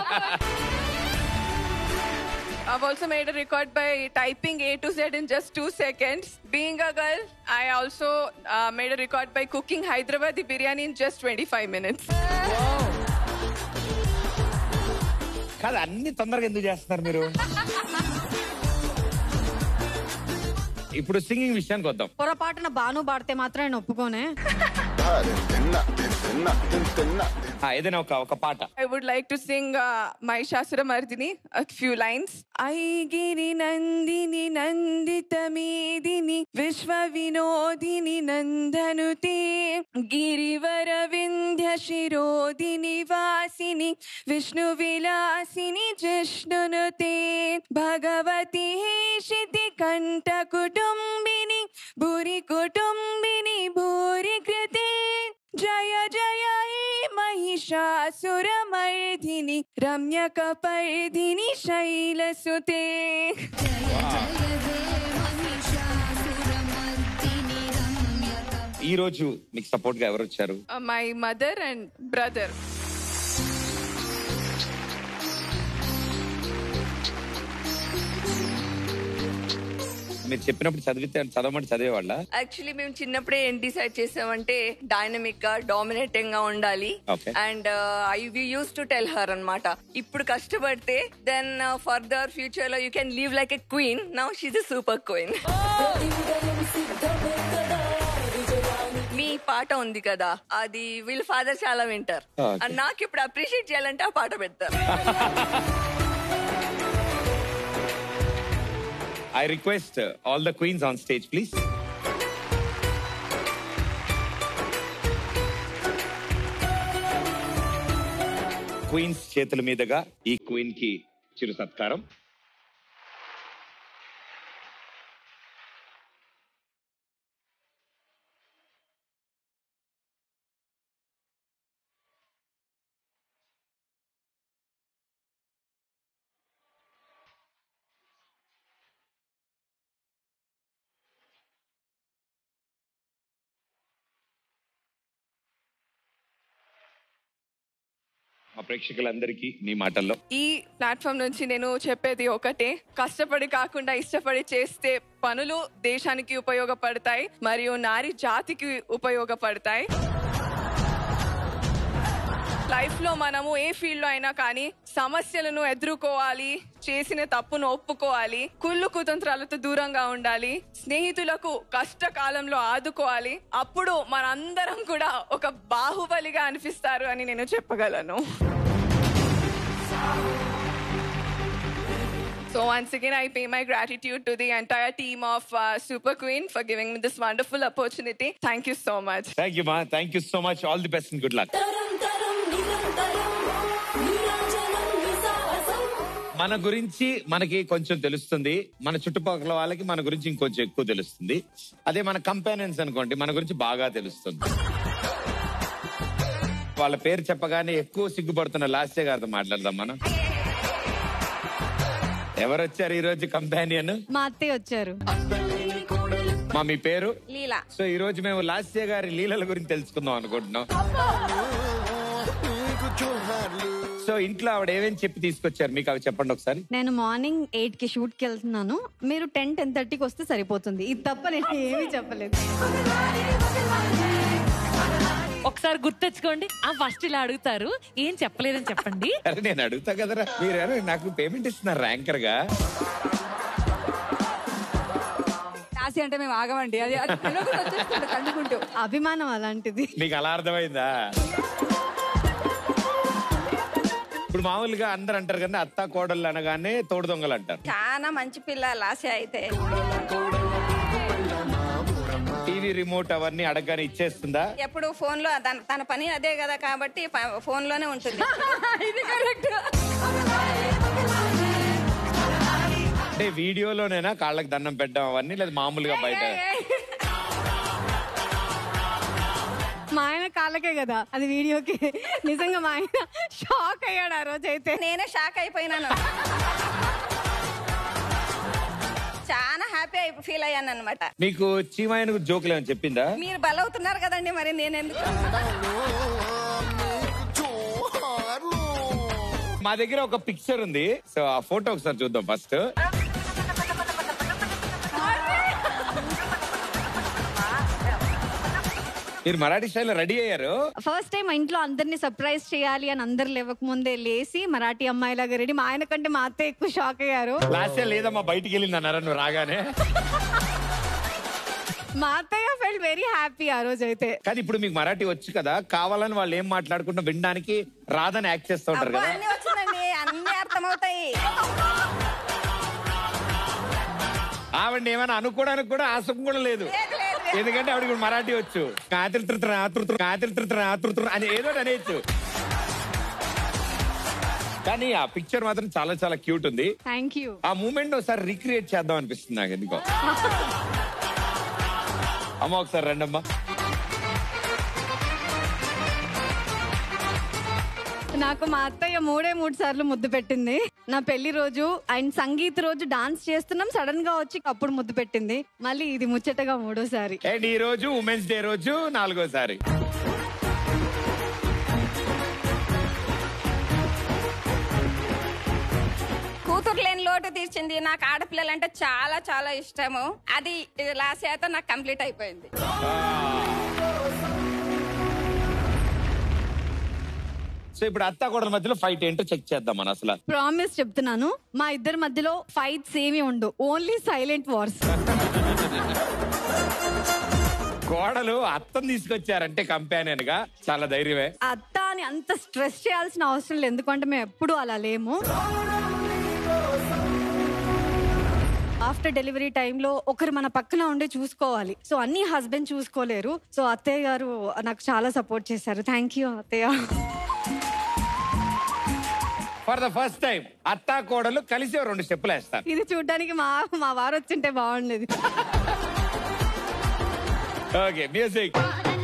I've also made a record by typing A to Z in just two seconds. Being a girl, I also uh, made a record by cooking Hyderabadi biryani in just 25 minutes. కాదు అన్ని తొందరగా ఎందుకు చేస్తున్నారు మీరు ఇప్పుడు సింగింగ్ విషయానికి వద్దాం పొరపాటున బాను పాడితే మాత్రం నేను ఒప్పుకోనే ఆ, ఏదైనా ఒక ఒక పాట I would like to sing uh, Mahishasura Mardini, a few lines. ఐగిరి Nandini Nanditha మేదిని విశ్వ వినోదిని నందనుతే గిరివర వింధ్య शिरोदिनि वासिनि विष्णुविलासिनि जिष्णुनुते भगवती शितिकण्ठकुटुम्बिनि भूरि कुटुम्बिनि भूरि कृते जय जय हे महिषासुरमर्धिनि रम्यकपर्धिनि शैलसुते ఈ రోజు మీకు సపోర్ట్ గా ఎవరు వచ్చారు my mother and brother. మీరు చెప్పినప్పుడు చదివితే చదవమంటే చదివేవాళ్ళ యాక్చువల్లీ మేము చిన్నప్పుడే ఏం డిసైడ్ చేసామంటే డైనమిక్ గా డామినేటింగ్ గా ఉండాలి Okay. And I we use to tell her అన్నమాట ఇప్పుడు కష్టపడితే దెన్ ఫర్దర్ ఫ్యూచర్ లో you can live like a queen now she's a super queen మీ పాట ఉంది కదా అది వీళ్ళ ఫాదర్ చాలా వింటారు Okay. అండ్ నాకు ఇప్పుడు అప్రిషియేట్ చేయాలంటే ఆ పాట పెడతారు I request all the queens on stage please queens చేతుల మీదుగా ఈ క్వీన్ కి చిరు సత్కారం మా ప్రేక్షకులందరికీ నీ మాటల్లో ఈ ప్లాట్ఫామ్ నుంచి నేను చెప్పేది ఒకటే కష్టపడి కాకుండా ఇష్టపడి చేస్తే పనులు దేశానికి ఉపయోగపడతాయి మరియు నారి జాతికి ఉపయోగపడతాయి లైఫ్ లో మనము ఏ ఫీల్డ్ లో అయినా కానీ సమస్యలను ఎదుర్కోవాలి చేసిన తప్పును ఒప్పుకోవాలి కుళ్ళు కుతంత్రాలతో దూరంగా ఉండాలి స్నేహితులకు కష్టకాలంలో ఆదుకోవాలి అప్పుడు మనందరం కూడా ఒక బాహుబలిగా అనిపిస్తారు అని నేను చెప్పగలను So once again, I pay my gratitude to the entire team of uh, Super Queen for giving me this wonderful opportunity. Thank you so much. Thank you మా thank you so much all the best and good luck మన గురించి మనకి కొంచెం తెలుస్తుంది మన చుట్టుపక్కల వాళ్ళకి మన గురించి ఇంకొంచెం ఎక్కువ తెలుస్తుంది అదే మన కంపానియన్స్ అనుకోండి మన గురించి బాగా తెలుస్తుంది వాళ్ళ పేరు చెప్పగానే ఎక్కువ సిగ్గుపడుతున్న లాస్య గారితో మాట్లాడదాం మనం ఎవరు వచ్చారు ఈ రోజు కంపానియన్ మా అత్తయ్య వచ్చారు మా మీ పేరు లీలా సో ఈ రోజు మేము లాస్య గారి లీలల గురించి తెలుసుకుందాం అనుకుంటున్నాం సో ఇంట్లో ఆవిడ ఏమేమి చెప్పి తీసుకొచ్చారు మీకు అవి చెప్పండి ఒకసారి నేను మార్నింగ్ ఎయిట్ కి షూట్ కి వెళ్తున్నాను మీరు టెన్ టెన్ థర్టీకి వస్తే సరిపోతుంది ఇది తప్ప నేను ఏమీ చెప్పలేదు ఒకసారి గుర్తెచ్చుకోండి ఆ ఫస్ట్ ఇలా అడుగుతారు ఏం చెప్పలేదని చెప్పండి అరే నేను అడుగుతా కదరా మీరు ఎవరు నాకు పేమెంట్ ఇస్తున్నారు ర్యాంకర్ గా రాసి అంటే మేము ఆగమండి అది అది తెలియకుండా వచ్చేస్తుంది కండుకుంటూ అభిమానం అలాంటిది మీకు అలా అర్థమైందా ఇప్పుడు మామూలుగా అందరు అంటారు కదా అత్త కోడళ్ళు అనగానే తోడు దొంగలు అంటారు చాలా మంచి పిల్ల లాసే అయితే టీవీ రిమోట్ అవన్నీ అడగగానే ఇచ్చేస్తుందా ఎప్పుడు ఫోన్ లో తన తన పని అదే కదా కాబట్టి ప- ఫోన్ లోనే ఉంటుంది అంటే వీడియోలోనేనా కాళ్ళకి దండం పెట్టడం అవన్నీ లేదా మామూలుగా బయట మా ఆయన కాళ్ళకే కదా అది వీడియోకి నిజంగా మా ఆయన షాక్ అయ్యాడు ఆ రోజు అయితే నేనే షాక్ అయిపోయినాను చాలా హ్యాపీ అయి ఫీల్ అయ్యాను అనమాట మీకు చీమాయన జోకులు ఏమైనా చెప్పిందా మీరు బలవుతున్నారు కదండి మరి నేను ఎందుకు మా దగ్గర ఒక పిక్చర్ ఉంది సో ఆ ఫోటో ఒకసారి చూద్దాం ఫస్ట్ మీరు మరాఠీ స్టైల్లో రెడీ అయ్యారు ఫస్ట్ టైం మా ఇంట్లో అందరినీ సర్ప్రైజ్ చేయాలి అని అందరు లేవక ముందే లేసి మరాఠీ అమ్మాయిలాగా రెడీ మా ఆయన కంటే మా అత్త ఎక్కువ షాక్ అయ్యారు లాస్ట్ ఇయర్ లేదమ్మా బయటికి వెళ్ళింది అన్నారా నువ్వు రాగానే మా అత్తయ్య ఫెల్ వెరీ హ్యాపీ ఆ రోజు అయితే కానీ ఇప్పుడు మీకు మరాఠీ వచ్చు కదా కావాలని వాళ్ళు ఏం మాట్లాడుకుంటూ వినడానికి రాదని యాక్ట్ చేస్తూ ఉంటారు అబ్బా, కదా అన్నీ వచ్చిందండి అన్ని అర్థమవుతాయి ఆవిడ ఏమైనా అనుకోవడానికి కూడా ఆశం కూడా లేదు లేదు లేదు ఎందుకంటే ఆవిడ ఇప్పుడు మరాఠీ వచ్చు కాతిరుతురు ఆతృతురు కాతిరుతురు ఆతృతురు అని ఏదో ఒకటి అనేయచ్చు కానీ ఆ పిక్చర్ మాత్రం చాలా చాలా క్యూట్ ఉంది థ్యాంక్ యూ ఆ మూమెంట్ ఒకసారి రీక్రియేట్ చేద్దాం అనిపిస్తుంది నాకు ఎందుకో అమ్మ ఒకసారి రండమ్మా నాకు మా అత్తయ్య మూడే మూడు సార్లు ముద్దు పెట్టింది నా పెళ్లి రోజు అండ్ సంగీత్ రోజు డాన్స్ చేస్తున్నాం సడన్ గా వచ్చి అప్పుడు ముద్దు పెట్టింది మళ్ళీ ఇది ముచ్చటగా మూడోసారి అండ్ ఈ రోజు ఉమెన్స్ డే రోజు నాలుగోసారి కూతురు లేని లోటు తీర్చింది నాకు ఆడపిల్లలంటే చాలా చాలా ఇష్టము అది లాస్ట్ అయితే నాకు కంప్లీట్ అయిపోయింది సో ఇప్పుడు అత్త కూడా మధ్యలో ఫైట్ ఏంటో చెక్ చేద్దాం మనం అసలు ప్రామిస్ చెప్తున్నాను మా ఇద్దరి మధ్యలో ఫైట్స్ ఏమి ఉండవు ఓన్లీ సైలెంట్ వార్స్ కోడలు అత్తం తీసుకొచ్చారంటే కంపానియన్ గా చాలా ధైర్యమే అత్త అని అంత స్ట్రెస్ చేయాల్సిన అవసరం లేదు ఎందుకంటే మేము ఎప్పుడూ అలా లేము ఆఫ్టర్ డెలివరీ టైంలో ఒకరు మన పక్కన ఉండి చూసుకోవాలి సో అన్ని హస్బెండ్ చూసుకోలేరు సో అత్తయ్య గారు నాకు చాలా సపోర్ట్ చేశారు థ్యాంక్ యూ అత్తయ్య ఫర్ ద ఫస్ట్ టైం అత్త కోడలు కలిసి ఓ రెండు స్టెప్పులు వేస్తారు ఇది చూడడానికి మా మా వారు వచ్చింటే బాగుండేది okay music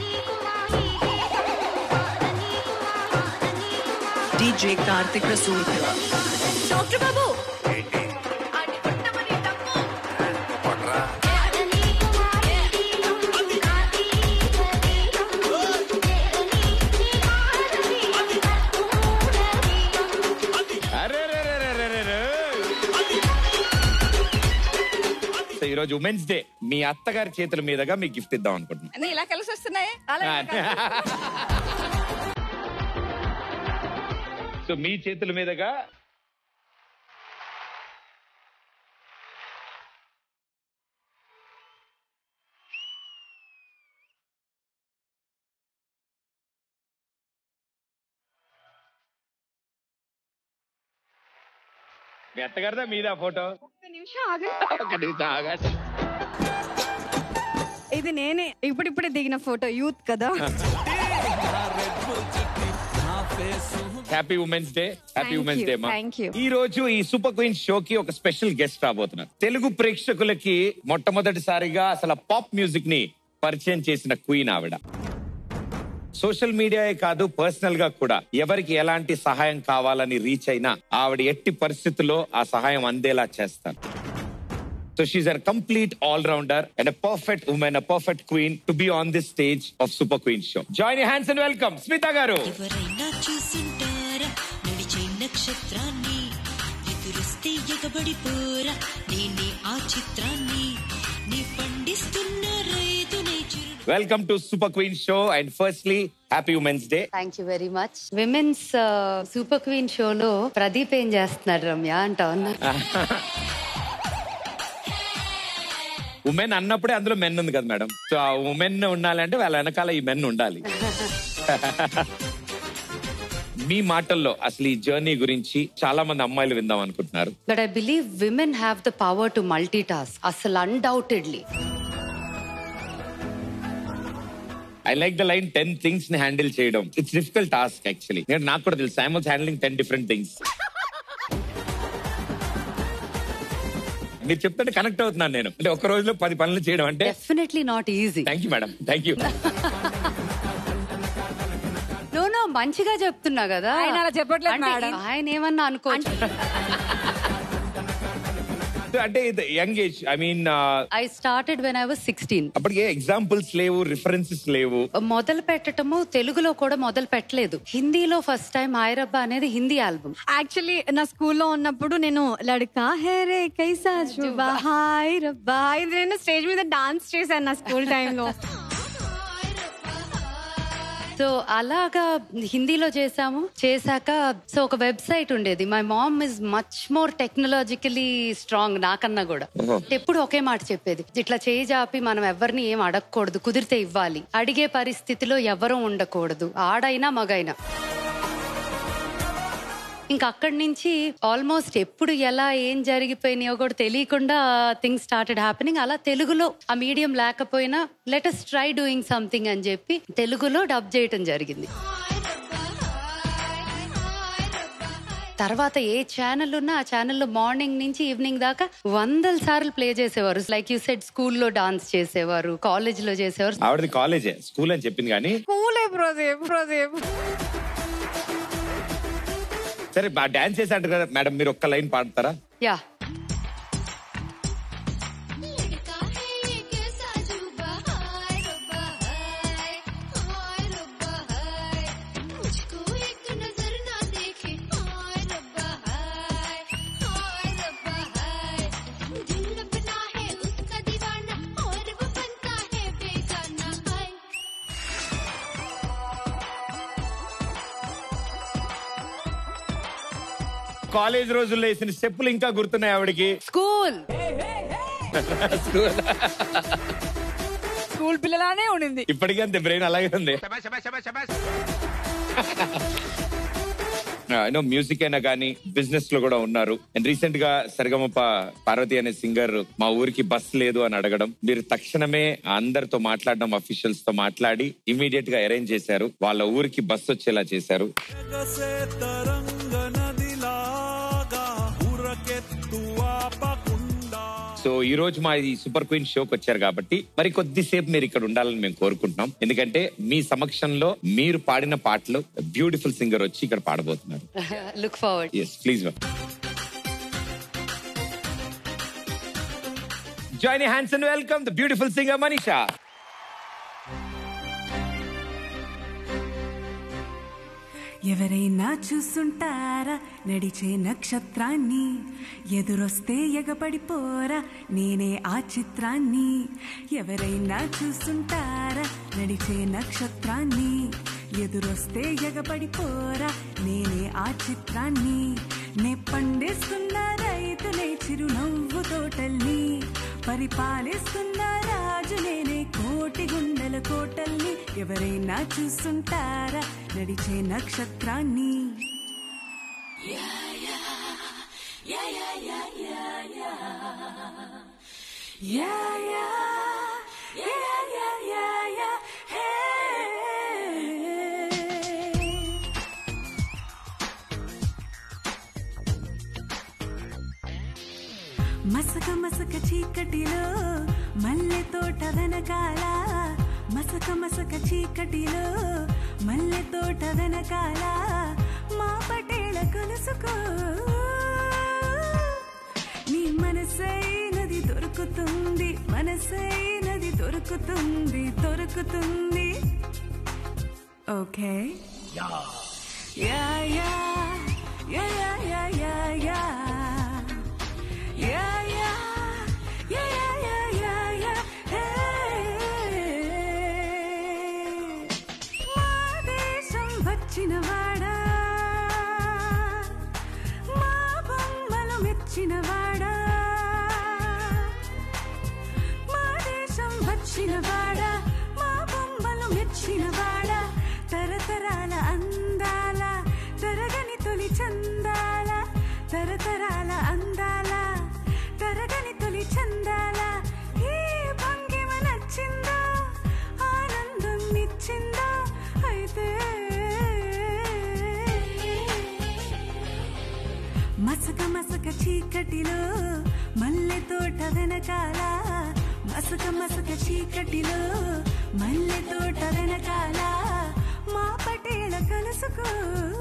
DJ Karthik Rasool. Doctor Babu అరే రే రే రే రే రే రే. సో ఈ రోజు ఉమెన్స్ డే మీ అత్తగారి చేతుల మీదుగా మీకు గిఫ్ట్ ఇద్దాం అనుకుంటున్నాను అన్నీ ఇలా కలిసి వస్తున్నాయి సో మీ చేతుల మీదుగా మీ అత్తగారిదా మీదా ఫోటో ఒక్క నిమిషం ఆగండి ఒక నిమిషం ఆగండి. ఇది నేనే ఇప్పుడిప్పుడే దిగిన ఫోటో యూత్ కదా happy women's day happy Thank women's you, day thank you. ఈ రోజు ఈ సూపర్ క్వీన్ షో కి ఒక స్పెషల్ గెస్ట్ రాబోతున్నారు తెలుగు ప్రేక్షకులకి మొట్టమొదటిసారిగా అసలు పాప్ మ్యూజిక్ ని పరిచయం చేసిన క్వీన్ ఆవిడ సోషల్ మీడియాయే కాదు పర్సనల్ గా కూడా ఎవరికి ఎలాంటి సహాయం కావాలని రీచ్ అయినా ఆవిడ ఎట్టి పరిస్థితుల్లో ఆ సహాయం అందేలా చేస్తారు so she's a complete all rounder and a perfect woman a perfect queen to be on this stage of super queen show join hands and welcome Smitha garu ఎవరైనా చూసుంటారా నడిచే నక్షత్రాన్ని ఎదురొస్తే ఎగబడిపోరా నేనే ఆ చిత్రాన్ని నీ పండిస్తున్న రైతునే చిరు welcome to super queen show and firstly happy women's day thank you very much women's super queen షోలో ప్రదీప్ ఏం చేస్తున్నాడు రమ్య అంటా ఉన్నా ఉమెన్ అన్నప్పుడే అందులో మెన్ ఉంది కదా మేడం సో ఆ ఉమెన్ ఉండాలంటే వాళ్ళ వెనకాల ఈ మెన్ ఉండాలి మీ మాటల్లో అసలు ఈ జర్నీ గురించి చాలా మంది అమ్మాయిలు విందాం అనుకుంటున్నారు but I believe women have the power to multi task అసలు undoubtedly I like the line ten things ని హ్యాండిల్ చేయడం ఇట్స్ డిఫికల్ట్ టాస్క్ యాక్చువల్లీ నేను నాకు కూడా తెలుసు I was handling ten different things మీరు చెప్తుంటే కనెక్ట్ అవుతున్నాను నేను అంటే ఒక రోజులో పది పనులు చేయడం అంటే definitely not easy thank you madam thank you no no మంచిగా చెప్తున్నా కదా ఆయన అలా చెప్పట్లేదు, అంటే మేడం. ఆయన ఏమన్నా అనుకోవచ్చు అంటే young age I mean I started when I was sixteen అప్పటికే ఎగ్జాంపుల్స్ లేవు రిఫరెన్సెస్ లేవు మొదలు పెట్టటము తెలుగులో కూడా మొదలు పెట్టలేదు హిందీలో ఫస్ట్ టైం ఆయరబ్బా అనేది హిందీ ఆల్బమ్ యాక్చువల్లీ నా స్కూల్లో ఉన్నప్పుడు నేను లడ్కా హే రే కైసా జుబా హాయ్ రబ్బా ఇది నేను స్టేజ్ మీద డాన్స్ చేశాను నా స్కూల్ టైంలో సో అలాగా హిందీలో చేసాము చేశాక సో ఒక వెబ్సైట్ ఉండేది my mom is much more technologically strong నాకన్నా కూడా ఎప్పుడు ఒకే మాట చెప్పేది ఇట్లా చేయి జాపి మనం ఎవరిని ఏం అడగకూడదు కుదిరితే ఇవ్వాలి అడిగే పరిస్థితిలో ఎవరూ ఉండకూడదు ఆడైనా మగైనా ఇంకా అక్కడి నుంచి ఆల్మోస్ట్ ఎప్పుడు ఎలా ఏం జరిగిపోయినాయో కూడా తెలియకుండా థింగ్స్ స్టార్టెడ్ హ్యాపెనింగ్ అలా తెలుగులో ఆ మీడియం లేకపోయినా లెటస్ ట్రై డూయింగ్ సంథింగ్ అని చెప్పి తెలుగులో డబ్ చేయటం జరిగింది తర్వాత ఏ ఛానల్ ఉన్నా ఆ ఛానల్లో మార్నింగ్ నుంచి ఈవినింగ్ దాకా వందల సార్లు ప్లే చేసేవారు లైక్ యూ సెడ్ స్కూల్లో డాన్స్ చేసేవారు కాలేజ్ లో చేసేవారు ఆవిడది కాలేజే స్కూల్ అని చెప్పింది కానీ కూలే ప్రదీప్ ప్రదీప్ సరే డాన్స్ చేసి అంటారు కదా మేడం మీరు ఒక్క లైన్ పాడతారా యా కాలేజ్ రోజుల్లో వేసిన స్టెప్పులు ఇంకా గుర్తున్నాయి ఆవిడకి స్కూల్ స్కూల్ స్కూల్ పిల్లలానే ఉండింది ఇప్పటికీ అంతే బ్రెయిన్ అలాగే ఉంది యూనో మ్యూజిక్ అయినా కానీ బిజినెస్ లో కూడా ఉన్నారు అండ్ రీసెంట్ గా సరిగమప పార్వతి అనే సింగర్ మా ఊరికి బస్ లేదు అని అడగడం మీరు తక్షణమే అందరితో మాట్లాడడం అఫీషియల్స్ తో మాట్లాడి ఇమీడియట్ గా అరేంజ్ చేశారు వాళ్ళ ఊరికి బస్ వచ్చేలా చేశారు ఎగసే తరంగ నదిలాగా ఉరకెత్తు ఆపకుండా సో ఈ రోజు మా ఈ సూపర్ క్వీన్ షోకి వచ్చారు కాబట్టి మరి కొద్దిసేపు మీరు ఇక్కడ ఉండాలని మేము కోరుకుంటున్నాం ఎందుకంటే మీ సమక్షంలో మీరు పాడిన పాటలు బ్యూటిఫుల్ సింగర్ వచ్చి ఇక్కడ పాడబోతున్నారు look forward yes please join hands and welcome the beautiful singer Manisha ఎవరైనా చూసుంటారా నడిచే నక్షత్రాన్ని ఎదురొస్తే ఎగపడిపోరా నేనే ఆ చిత్రాన్ని ఎవరైనా చూసుంటారా నడిచే నక్షత్రాన్ని ఎదురొస్తే ఎగపడిపోరా నేనే ఆ చిత్రాన్ని నే పండిస్తున్న రైతునే చిరునవ్వు తోటల్ని పరిపాలిస్తున్న రాజు నేనే కోటి గుండెల కోటల్ని ఎవరైనా చూసుంటారా నడిచే నక్షత్రాన్ని yeah yeah yeah yeah yeah yeah hey మసక మసక చీకటిలో మల్లె తోట వెనకాల మసక మసక చీకటిలో మల్లె తోట వెనకాల మా పటేళ కలుసుకో నీ మనసైనది దొరుకుతుంది మనసైనది దొరుకుతుంది దొరుకుతుంది okay yeah yeah yeah yeah yeah yeah yeah Yeah, yeah, yeah, yeah, yeah, yeah, hey. మా దేశం వచ్చినవాడా మా బొమ్మలు మెచ్చినవాడా మా దేశం వచ్చినవాడా మా బొమ్మలు మెచ్చినవాడా తరతరాల అందాల తరగని తొలి చందాల తరతరాల అందాల తరగని తొలి చందాల ఈ భంగిమ నచ్చిందా ఆనందం ఇచ్చిందా అయితే మసక మసక చీకటిలో మల్లె తోట వెనకాల మసక మసక చీకటిలో మల్లె తోట వెనకాల మా పటేళ కలుసుకో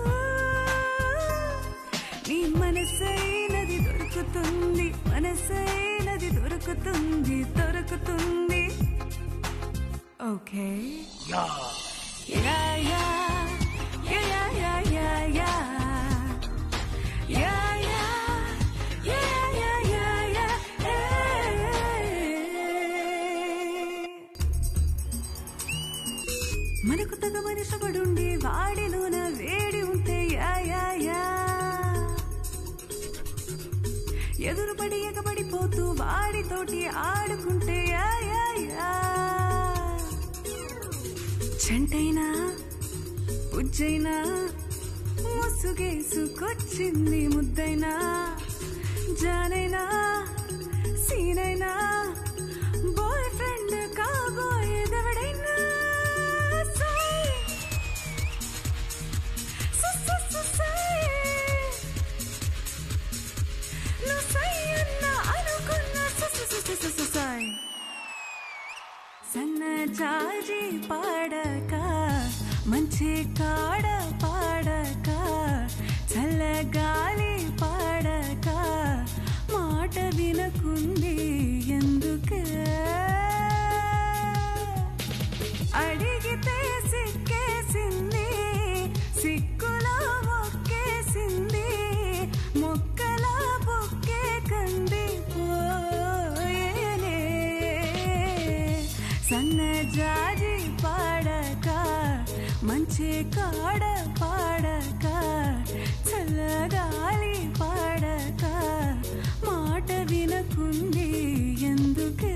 నీ మనసైనది దొరుకుతుంది మనసైనది దొరుకుతుంది దొరుకుతుంది okay yeah yeah yeah yeah yeah yeah yeah yeah yeah yeah yeah yeah yeah మనకు తగ మనిషిపడుండి వాడిలోన వేడి ఉంటే యా యా యా ఎదురుపడి ఎగబడిపోతూ వాడితోటి ఆడుకుంటే యా యా యా చెంటైనా ఉజ్జైనా ముసుగేసుకొచ్చింది ముద్దైనా జానైనా సీనైనా బాయ్ ఫ్రెండ్ కాబోయ్ ఎవడైనా సై సు- సు- సు- సై. నువ్వు సై అన్నా అనుకున్నా సు- సు- సు- సు- సు- సు- సై. సన్నజాజి పాడక మంచి కాడ పాడక చల్లగాలి పాడక మాట వినకుంది ఎందుకే అడిగితే సిక్కేసింది సిక్కులో మొక్కేసింది మొక్కలా బొక్కే కంది పోయేనే సన్నజాజి పాడక మంచి కాడ పాడక చల్లగాలి పాడక మాట వినకుంది ఎందుకే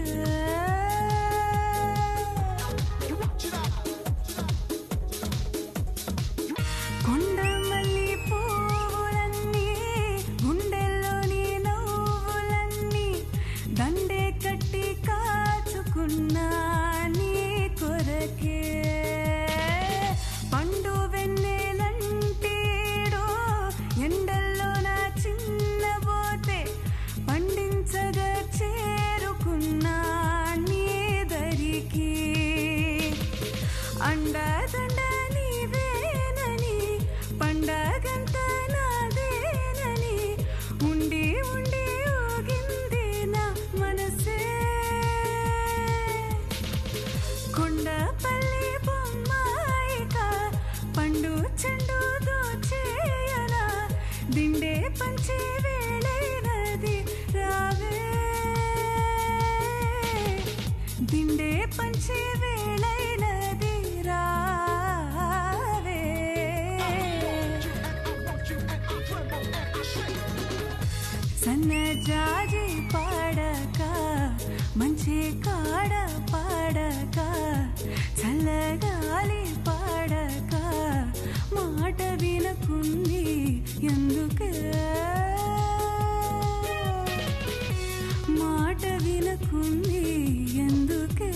కొండమల్లి పువ్వులన్నీ గుండెల్లోని నవ్వులన్నీ దండే కట్టి కాచుకున్నా నీ కొరకే పండు వెన్నెలంటీడో ఎండల్లో నా చిన్నబోతే పండించగా చేరుకున్నా నీ దరికి అండదండ నీవేనని పండగంత నాదేనని ఉండి ఉండి ఊగింది నా మనసే కొండపల్లి బొమ్మాయిక పండు చెండు దోచేయనా దిండే పంచి వేళైనది రావే దిండే పంచి వేళైనది రావే సన్నజాజి పాడక మంచి కాడ పాడక చల్లగాలి పాడక మాట వినకుంది ఎందుకే మాట వినకుంది ఎందుకే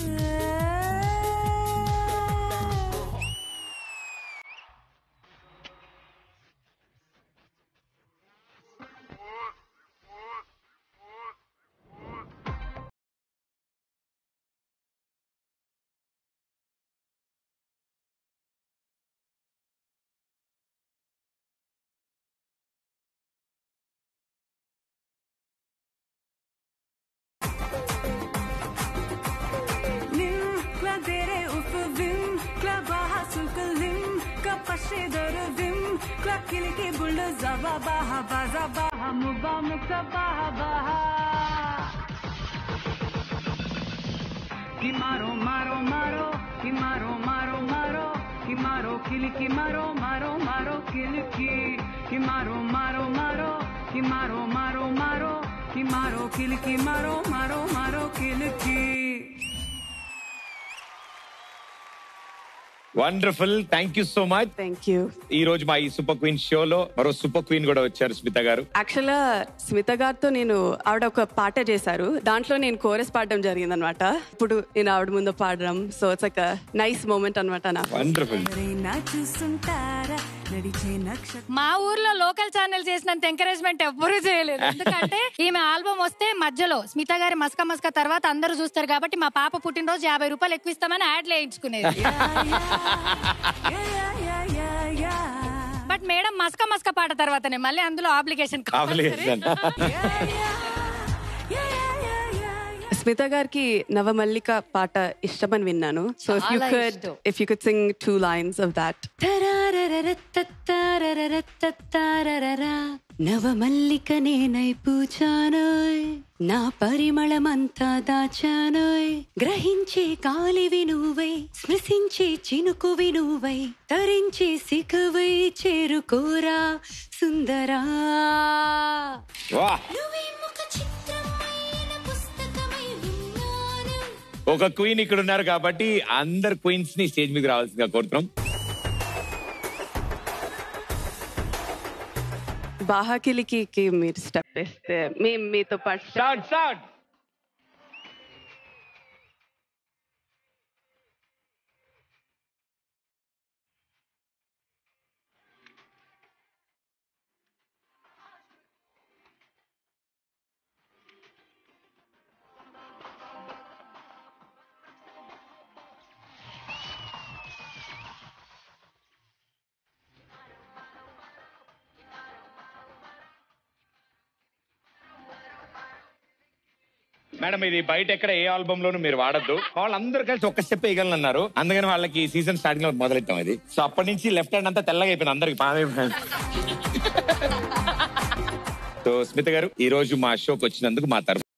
Lim, kla dere uppe vim, kla baha sulka lim, ka pashe dore vim, kla kiliki buldo zaba baha baza baha muba mukta baha baha. Ki maro maro maro, ki maro maro maro, ki maro kiliki maro maro maro kiliki, ki maro maro maro, ki maro maro maro, ki maro kiliki maro maro maro kiliki. Wonderful thank you so much thank you ఈ రోజు మా ఈ super queen షోలో మరో super queen కూడా వచ్చారు స్మిత గారు actual గా స్మిత గారితో నేను ఆవిడ ఒక పాట చేశారు దాంట్లో నేను కోరస్ పాడడం జరిగింది అనమాట ఇప్పుడు నేను ఆవిడ ముందు పాడడం సో ఇట్స్ ఒక నైస్ మూమెంట్ అనమాట నాకు వండర్ఫుల్ ఎవరైనా చూస్తుంటారా నడిచే నక్షత్రం మా ఊర్లో లోకల్ ఛానల్ చేసినంత ఎంకరేజ్మెంట్ ఎవ్వరూ చేయలేదు ఎందుకంటే ఈమె ఆల్బమ్ వస్తే మధ్యలో స్మిత గారి మస్క మస్క తర్వాత అందరూ చూస్తారు కాబట్టి మా పాప పుట్టినరోజు యాభై రూపాయలు ఎక్కువ ఇస్తామని యాడ్ వేయించుకునేది బట్ మేడం మస్క మస్క పాట తర్వాతనే మళ్ళీ అందులో ఆబ్లిగేషన్ Obligation. స్మిత గారికి నవమల్లిక పాట ఇష్టమని విన్నాను సో ఇఫ్ యూ చాలా కుడ్ ఇష్టం. If you could sing two lines of that నవమల్లిక నేనై పూచానోయ్ నా పరిమళమంతా దాచానోయ్ గ్రహించే కాలివి నువ్వై స్మృశించే చినుకువి నువ్వై తరించే సికవై చేరుకోరా సుందరా వా ఒక క్వీన్ ఇక్కడ ఉన్నారు కాబట్టి అందరు క్వీన్స్ ని స్టేజ్ మీద రావాల్సిందిగా కోరుతున్నాం బాహాకిలికి మీరు స్టెప్ వేస్తే మేము మీతో పాటు స్టార్ట్ స్టార్ట్ మేడం ఇది బయట ఎక్కడ ఏ ఆల్బమ్ లోను మీరు వాడద్దు వాళ్ళందరూ కలిసి ఒక్క స్టెప్ వేయగలను అన్నారు అందుకని వాళ్ళకి సీజన్ స్టార్టింగ్ లో మొదలెట్టాం ఇది సో అప్పటి నుంచి లెఫ్ట్ హ్యాండ్ అంతా తెల్లగా అయిపోయింది అందరికి పామే సో స్మిత గారు ఈ రోజు మా షోకి వచ్చినందుకు మా తరఫు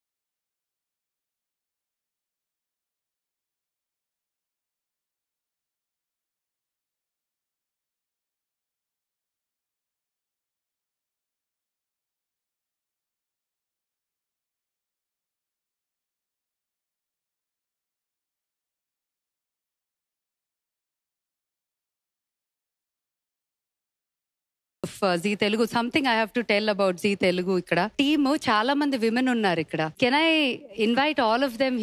Zee Telugu something I have to tell about Zee Telugu ఇక్కడ టీమ్ చాలా మంది విమెన్ ఉన్నారు ఇక్కడ can I invite all of them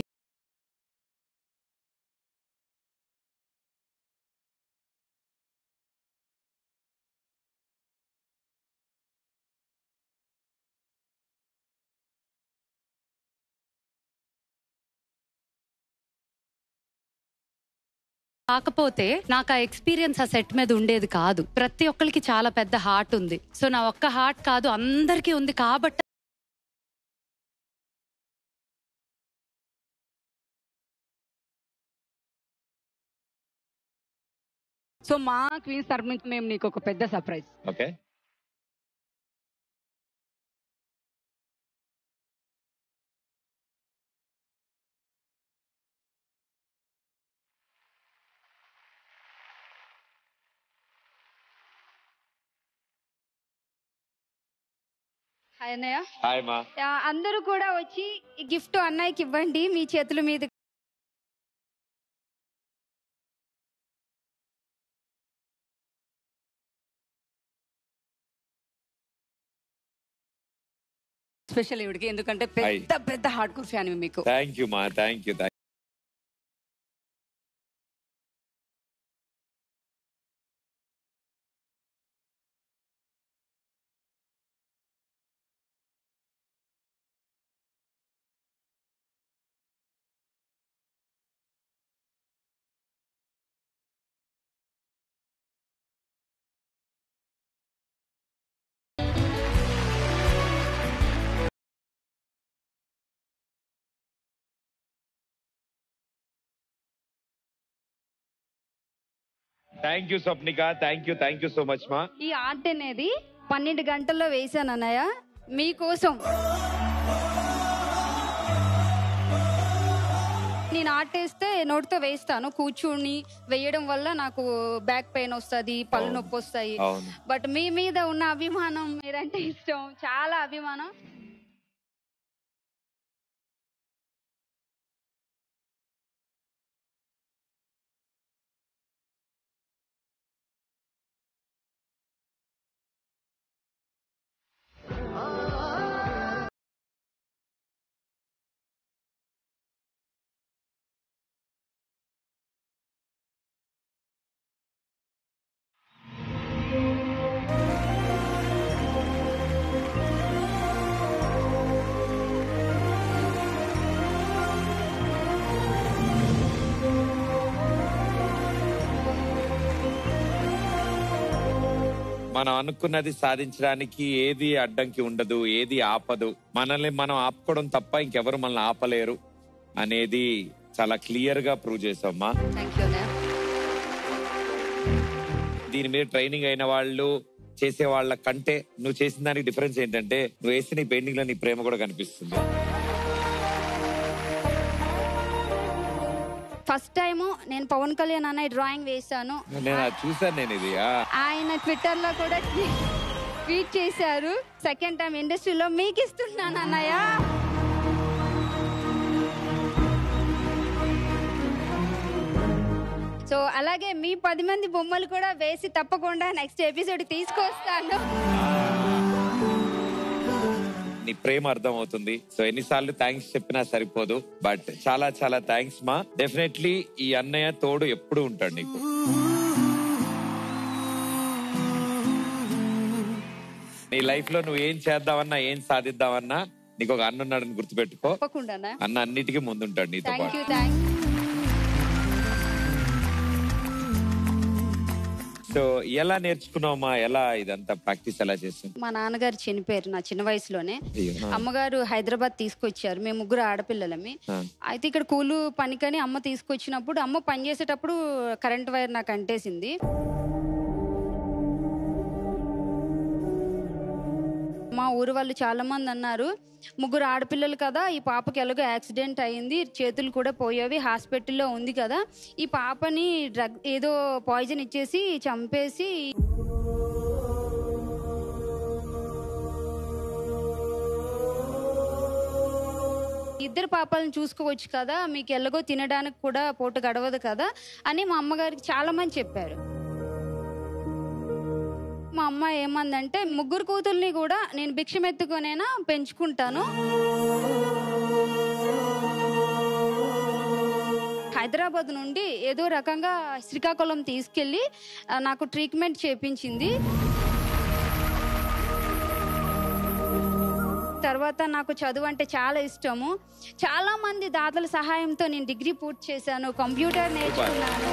కాకపోతే నాకు ఆ ఎక్స్పీరియన్స్ ఆ సెట్ మీద ఉండేది కాదు ప్రతి ఒక్కరికి చాలా పెద్ద హార్ట్ ఉంది సో నా ఒక్క హార్ట్ కాదు అందరికీ ఉంది కాబట్టి సో మా క్వీన్స్ తరపు నుంచి మేము నీకు ఒక పెద్ద సర్ప్రైజ్ ఓకే హాయ్ అన్నయ్య హాయ్ మా ఆ, అందరూ కూడా వచ్చి ఈ గిఫ్ట్ అన్నయ్యకి ఇవ్వండి మీ చేతుల మీద స్పెషల్ ఇవిడికి ఎందుకంటే పెద్ద పెద్ద హార్డ్ కోర్ ఫ్యాన్ మీకు థ్యాంక్ యూ మా thank you thank thank you Swapnika thank you thank you so much మా ఈ ఆర్ట్ అనేది పన్నెండు గంటల్లో వేసాను అన్నయ్య మీకోసం నేను ఆర్ట్ వేస్తే నోటితో వేస్తాను కూర్చుని వేయడం వల్ల నాకు బ్యాక్ పెయిన్ వస్తుంది పళ్ళు నొప్పి వస్తాయి అవును బట్ మీ మీద ఉన్న అభిమానం మీరంటే ఇష్టం చాలా అభిమానం మనం అనుకున్నది సాధించడానికి ఏది అడ్డంకి ఉండదు ఏది ఆపదు మనల్ని మనం ఆపుకోవడం తప్ప ఇంకెవరు మనల్ని ఆపలేరు అనేది చాలా క్లియర్ గా ప్రూవ్ చేసామ్మా థ్యాంక్ యూ దీని మీద ట్రైనింగ్ అయిన వాళ్ళు చేసే వాళ్ళ కంటే నువ్వు చేసిన దానికి డిఫరెన్స్ ఏంటంటే నువ్వు వేసిన ఈ పెయింటింగ్ లో నీ ప్రేమ కూడా కనిపిస్తుంది ఫస్ట్ టైం నేను పవన్ కళ్యాణ్ అన్నయ్య డ్రాయింగ్ వేశాను నేను అది చూసాను నేను ఇది ఆ. ఆయన ట్విట్టర్ లో కూడా ట్వీట్ చేశారు సెకండ్ టైం ఇండస్ట్రీలో మీకు ఇస్తున్నాను అన్నయ్య సో అలాగే మీ పది మంది బొమ్మలు కూడా వేసి తప్పకుండా నెక్స్ట్ ఎపిసోడ్ తీసుకొస్తాను నీ ప్రేమ అర్థం అవుతుంది సో ఎన్నిసార్లు థ్యాంక్స్ చెప్పినా సరిపోదు బట్ చాలా చాలా థ్యాంక్స్ మా డెఫినెట్లీ ఈ అన్నయ్య తోడు ఎప్పుడు ఉంటాడు నీకు నీ లైఫ్ లో నువ్వు ఏం చేద్దామన్నా ఏం సాధిద్దామన్నా నీకు ఒక అన్న ఉన్నాడని గుర్తుపెట్టుకో తప్పకుండా అన్న అన్నిటికీ ముందుంటాడు నీతో థ్యాంక్ పాటు యూ థ్యాంక్ సో ఎలా నేర్చుకున్నావమ్మా ఎలా ఇదంతా ప్రాక్టీస్ ఎలా చేసావు మా నాన్నగారు చనిపోయారు నా చిన్న వయసులోనే అయ్యో. అమ్మగారు హైదరాబాద్ తీసుకొచ్చారు మేము ముగ్గురు ఆడపిల్లలమి ఆ. అయితే ఇక్కడ కూలు పనికని అమ్మ తీసుకొచ్చినప్పుడు అమ్మ పని చేసేటప్పుడు కరెంట్ వైర్ నాకు అంటేసింది మా ఊరు వాళ్ళు చాలా మంది అన్నారు ముగ్గురు ఆడపిల్లలు కదా ఈ పాపకి ఎలాగో యాక్సిడెంట్ అయింది చేతులు కూడా పోయేవి హాస్పిటల్లో ఉంది కదా ఈ పాపని డ్రగ్ ఏదో పాయిజన్ ఇచ్చేసి చంపేసి ఇద్దరు పాపాలను చూసుకోవచ్చు కదా మీకు ఎలాగో తినడానికి కూడా పూట గడవదు కదా అని మా అమ్మగారికి చాలా మంది చెప్పారు మా అమ్మ ఏమందంటే ముగ్గురు కూతుర్ని కూడా నేను భిక్షమెత్తుకొనైనా పెంచుకుంటాను హైదరాబాద్ నుండి ఏదో రకంగా శ్రీకాకుళం తీసుకెళ్ళి ఆ, నాకు ట్రీట్మెంట్ చేపించింది తర్వాత నాకు చదువు అంటే చాలా ఇష్టము చాలా మంది దాతల సహాయంతో నేను డిగ్రీ పూర్తి చేశాను కంప్యూటర్ నేర్చుకున్నాను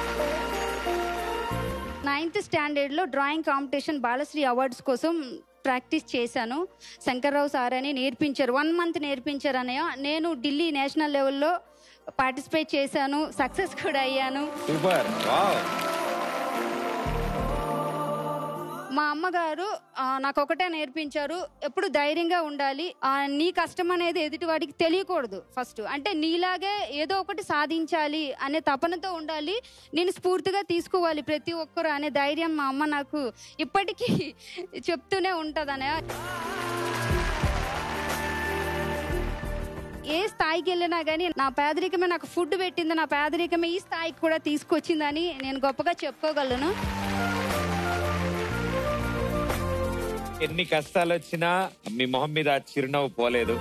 నైన్త్ స్టాండర్డ్లో డ్రాయింగ్ కాంపిటీషన్ బాలశ్రీ అవార్డ్స్ కోసం ప్రాక్టీస్ చేశాను శంకర్రావు సార్ అని నేర్పించారు వన్ మంత్ నేర్పించారు అన్నయ్య నేను ఢిల్లీ నేషనల్ లెవెల్లో పార్టిసిపేట్ చేశాను సక్సెస్ కూడా అయ్యాను సూపర్ వావ్ మా అమ్మగారు ఆ, నాకు ఒకటే నేర్పించారు ఎప్పుడు ధైర్యంగా ఉండాలి ఆ, నీ కష్టం అనేది ఎదుటి వాడికి తెలియకూడదు ఫస్ట్ అంటే నీలాగే ఏదో ఒకటి సాధించాలి అనే తపనతో ఉండాలి నేను స్ఫూర్తిగా తీసుకోవాలి ప్రతి ఒక్కరు అనే ధైర్యం మా అమ్మ నాకు ఇప్పటికీ చెప్తూనే ఉంటుందనే ఏ స్థాయికి వెళ్ళినా కానీ నా పేదరికమే నాకు ఫుడ్ పెట్టింది నా పేదరికమే ఈ స్థాయికి కూడా తీసుకొచ్చిందని నేను గొప్పగా చెప్పుకోగలను ఎన్ని కష్టాలు వచ్చినా మీ మొహం మీద ఆ చిరునవ్వు పోలేదు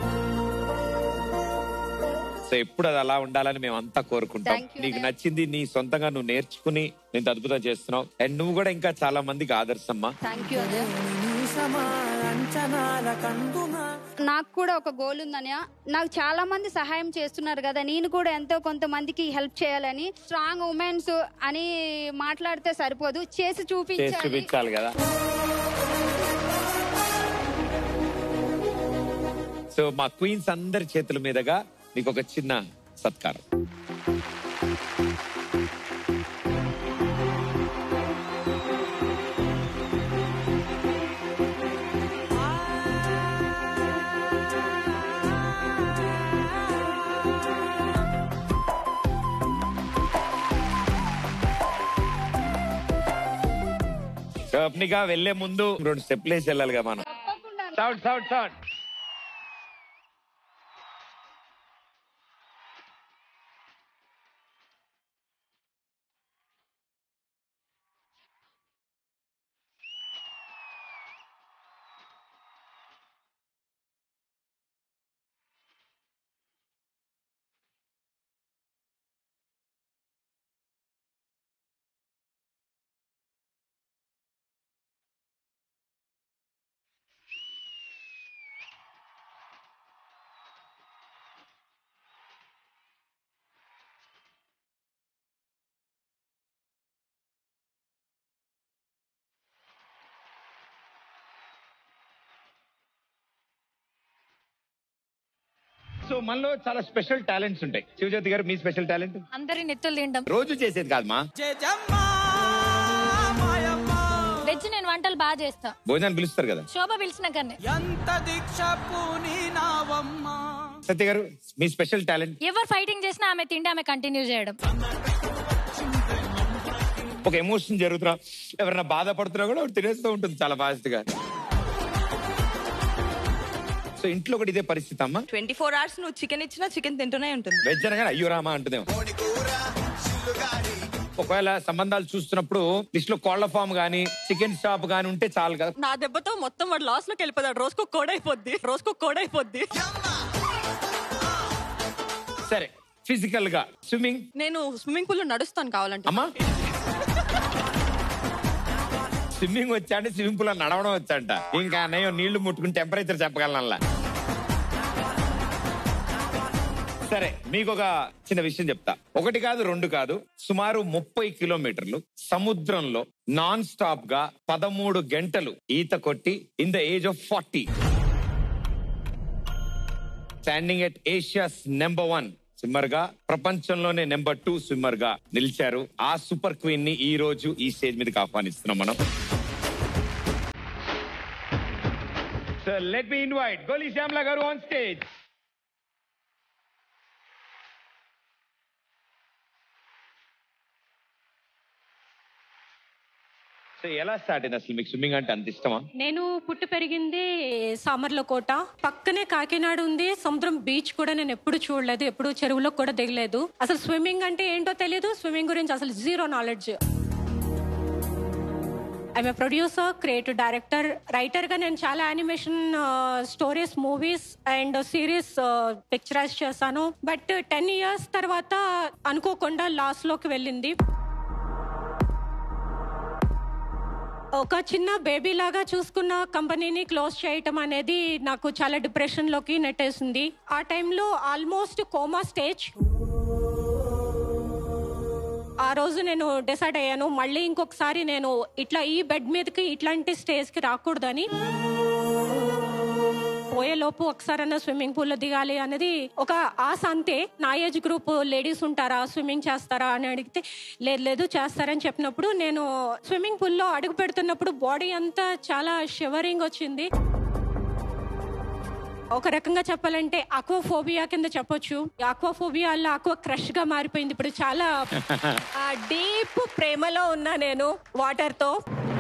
సో ఎప్పుడు అది అలా ఉండాలని మేము అంతా కోరుకుంటాం Thank you, నీకు నచ్చింది నీ సొంతంగా నువ్వు నేర్చుకుని నేను అద్భుతం చేస్తున్నావు అండ్ నువ్వు కూడా ఇంకా చాలా మందికి ఆదర్శమ్మా థ్యాంక్ యూ నాకు కూడా ఒక గోల్ ఉందన్నయ్య నాకు చాలా మంది సహాయం చేస్తున్నారు కదా నేను కూడా ఎంతో కొంతమందికి హెల్ప్ చేయాలని స్ట్రాంగ్ ఉమెన్స్ అని మాట్లాడితే సరిపోదు చేసి చేసి చూపించాలి చూపించాలి కదా సో మా క్వీన్స్ అందరి చేతుల మీదుగా మీకు ఒక చిన్న సత్కారం స్వప్నిగా వెళ్లే ముందు రెండు స్టెప్లు వేసి వెళ్ళాలిగా మనం సౌండ్ సౌండ్ సౌండ్ సో మనలో చాలా స్పెషల్ టాలెంట్స్ ఉంటాయి శివజ్యోతి గారు మీ స్పెషల్ టాలెంట్ అందరి నెత్తులు తినడం రోజు చేసేది కాదు మా వెజ్ నేను వంటలు బాగా చేస్తా భోజనాలు పిలుస్తారు కదా శోభ పిలిచిన కన్నే ఎంత దీక్ష పూనినావమ్మా సత్య గారు మీ స్పెషల్ టాలెంట్ ఎవరు ఫైటింగ్ చేసినా ఆమె తిండి ఆమె కంటిన్యూ చేయడం ఒక ఎమోషన్ జరుగుతున్నా ఎవరైనా బాధపడుతున్నా కూడా ఆవిడ తినేస్తూ ఉంటుంది చాలా ఫాస్ట్ గా సో ఇంట్లో కూడా ఇదే పరిస్థితి అమ్మా ట్వంటీ ఫోర్ అవర్స్ నువ్వు చికెన్ ఇచ్చినా చికెన్ తింటూనే ఉంటుంది వెజ్ అనగానే అయ్యో రామా అంటుందేమో ఒకవేళ సంబంధాలు చూస్తున్నప్పుడు లిస్ట్ లో కోళ్ల ఫామ్ గానీ చికెన్ షాప్ గానీ ఉంటే చాలు కదా నా దెబ్బతో మొత్తం వాడు లాస్ లోకి వెళ్ళిపోతాడు రోజుకు కోడైపోద్ది రోజుకు కోడైపోద్ది సరే ఫిజికల్ గా స్విమ్మింగ్ నేను స్విమ్మింగ్ పూల్ లో నడుస్తాను కావాలంటే అమ్మా స్విమ్మింగ్ వచ్చా అంటే స్విమ్మింగ్ పూల్ లో నడవడం వచ్చంట ఇంకా నేను నీళ్లు ముట్టుకుని టెంపరేచర్ చెప్పగలనల్లా సరే మీకు ఒక చిన్న విషయం చెప్తా ఒకటి కాదు రెండు కాదు సుమారు ముప్పై కిలోమీటర్లు సముద్రంలో నాన్ స్టాప్ గా పదమూడు గంటలు ఈత కొట్టి in the age of forty standing at Asia's number one swimmer గా ప్రపంచంలోనే నెంబర్ టూ స్విమ్మర్ గా నిలిచారు ఆ సూపర్ క్వీన్ ని ఈ రోజు ఈ స్టేజ్ మీదకి ఆహ్వానిస్తున్నాం మనం so let me invite Goli Shyamala గారు ఆన్ స్టేజ్ సో ఎలా స్టార్ట్ అయింది అసలు మీకు స్విమ్మింగ్ అంటే అంత ఇష్టమా నేను పుట్టి పెరిగింది సామర్ల కోట పక్కనే కాకినాడ ఉంది సముద్రం బీచ్ కూడా నేను ఎప్పుడు చూడలేదు ఎప్పుడు చెరువులో కూడా దిగలేదు అసలు స్విమ్మింగ్ అంటే ఏంటో తెలియదు స్విమ్మింగ్ గురించి అసలు zero knowledge I'm producer creative director writer గా నేను చాలా animation stories movies and series picturize చేశాను బట్ టెన్ ఇయర్స్ తర్వాత అనుకోకుండా లాస్ లోకి వెళ్ళింది ఒక చిన్న బేబీ లాగా చూసుకున్న కంపెనీని క్లోజ్ చేయటం అనేది నాకు చాలా డిప్రెషన్ లోకి నెట్టేసింది ఆ టైంలో ఆల్మోస్ట్ కోమా స్టేజ్ ఆ రోజు నేను డిసైడ్ అయ్యాను మళ్ళీ ఇంకొకసారి నేను ఇట్లా ఈ బెడ్ మీదకి ఇట్లాంటి స్టేజ్ కి రాకూడదని పోయేలోపు ఒకసారన్నా స్విమ్మింగ్ పూల్ లో దిగాలి అనేది ఒక ఆశ అంతే నా ఏజ్ గ్రూప్ లేడీస్ ఉంటారా స్విమ్మింగ్ చేస్తారా అని అడిగితే లేదు లేదు చేస్తారని చెప్పినప్పుడు నేను స్విమ్మింగ్ పూల్ లో అడుగు పెడుతున్నప్పుడు బాడీ అంతా చాలా షివరింగ్ వచ్చింది ఒక రకంగా చెప్పాలంటే అక్వాఫోబియా కింద చెప్పొచ్చు అక్వాఫోబియా వల్ల అక్వా క్రష్ గా మారిపోయింది ఇప్పుడు చాలా డీప్ ప్రేమలో ఉన్నా నేను వాటర్ తో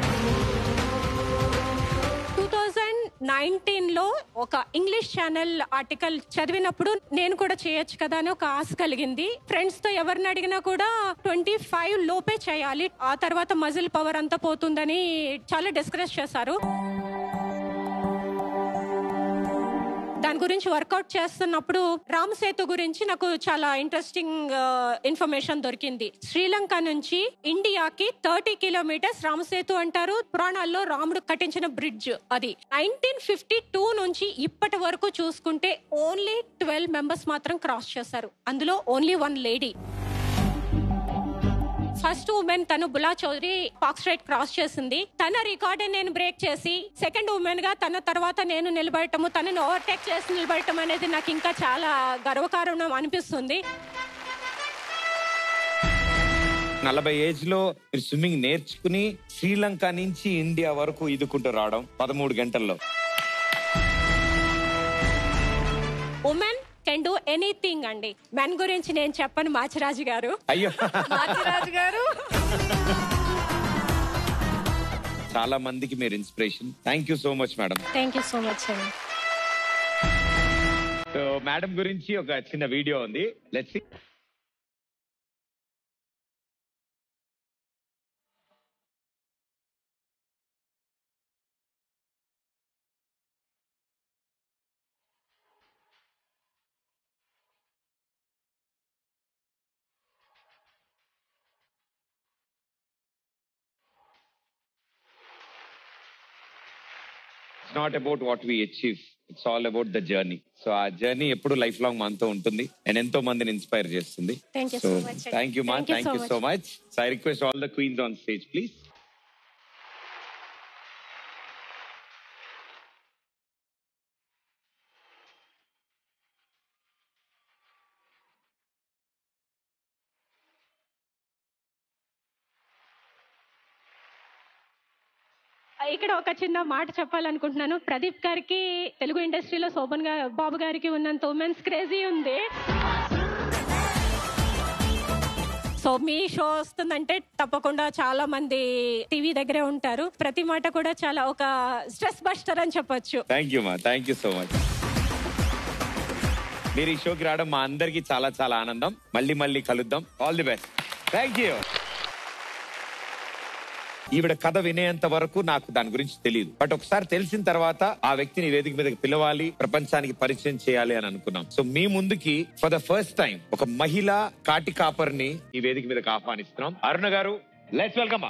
టూ థౌజండ్ నైన్టీన్ లో ఒక ఇంగ్లీష్ ఛానల్ ఆర్టికల్ చదివినప్పుడు నేను కూడా చేయొచ్చు కదా అని ఒక ఆశ కలిగింది ఫ్రెండ్స్ తో ఎవరిని అడిగినా కూడా ట్వంటీ ఫైవ్ లోపే చేయాలి ఆ తర్వాత మజిల్ పవర్ అంతా పోతుందని చాలా డిస్కస్ చేశారు దాని గురించి వర్కౌట్ చేస్తున్నప్పుడు రామ్ సేతు గురించి నాకు చాలా ఇంట్రెస్టింగ్ ఇన్ఫర్మేషన్ దొరికింది శ్రీలంక నుంచి ఇండియాకి థర్టీ కిలోమీటర్స్ రామ్ సేతు అంటారు పురాణాల్లో రాముడు కట్టించిన బ్రిడ్జ్ అది నైన్టీన్ ఫిఫ్టీ టూ నుంచి ఇప్పటి వరకు చూసుకుంటే ఓన్లీ ట్వెల్వ్ మెంబర్స్ మాత్రం క్రాస్ చేశారు అందులో only one lady first women తను Bula Chaudhary Palk strait cross చేసింది తన రికార్డ్ నేను బ్రేక్ చేసి సెకండ్ ఉమెన్ గా తన తర్వాత నేను నిలబడటము తనని ఓవర్టేక్ చేసి నిలబడటం అనేది నాకు ఇంకా చాలా గర్వకారణం అనిపిస్తుంది నలభై ఏజ్ లో మీరు స్విమ్మింగ్ నేర్చుకుని శ్రీలంక నుంచి ఇండియా వరకు ఈదుకుంటూ రావడం పదమూడు గంటల్లో ఉమెన్ కెన్ డూ ఎనీథింగ్ అండి మెన్ గురించి నేను చెప్పను మాచిరాజు గారు అయ్యో మాచిరాజు గారు చాలా మందికి మీరు inspiration thank you so much madam thank you so much అండి సో మేడం గురించి ఒక చిన్న వీడియో ఉంది let's it's not about what we achieve it's all about the journey so ఆ జర్నీ ఎప్పుడు లైఫ్ లాంగ్ మనతో ఉంటుంది అండ్ ఎంతో మందిని ఇన్స్పైర్ చేస్తుంది Thank you so so much. Thank you మా Thank you thank so you much. So much so I request all the queens on stage please ఇక్కడ ఒక చిన్న మాట చెప్పాలనుకుంటున్నాను ప్రదీప్ గారికి తెలుగు ఇండస్ట్రీలో శోభన్ గా బాబు గారికి ఉన్నంత ఉమెన్స్ క్రేజీ ఉంది సో మీ షో వస్తుందంటే తప్పకుండా చాలా మంది టీవీ దగ్గరే ఉంటారు ప్రతి మాట కూడా చాలా ఒక స్ట్రెస్ బస్టర్ అని చెప్పొచ్చు థ్యాంక్ యూ మా థ్యాంక్ యూ సో మచ్ మీరు ఈ షోకి రావడం మా అందరికి చాలా చాలా ఆనందం మళ్ళీ మళ్ళీ కలుద్దాం all the best thank you ఈవిడ కథ వినేంత వరకు నాకు దాని గురించి తెలియదు బట్ ఒకసారి తెలిసిన తర్వాత ఆ వ్యక్తిని ఈ వేదిక మీదకి పిలవాలి ప్రపంచానికి పరిచయం చేయాలి అని అనుకున్నాం సో మీ ముందుకి ఫర్ ద ఫస్ట్ టైం ఒక మహిళా కాటి కాపర్ని ఈ వేదిక మీదకి ఆహ్వానిస్తున్నాం అరుణ గారు లెట్స్ వెల్కమ్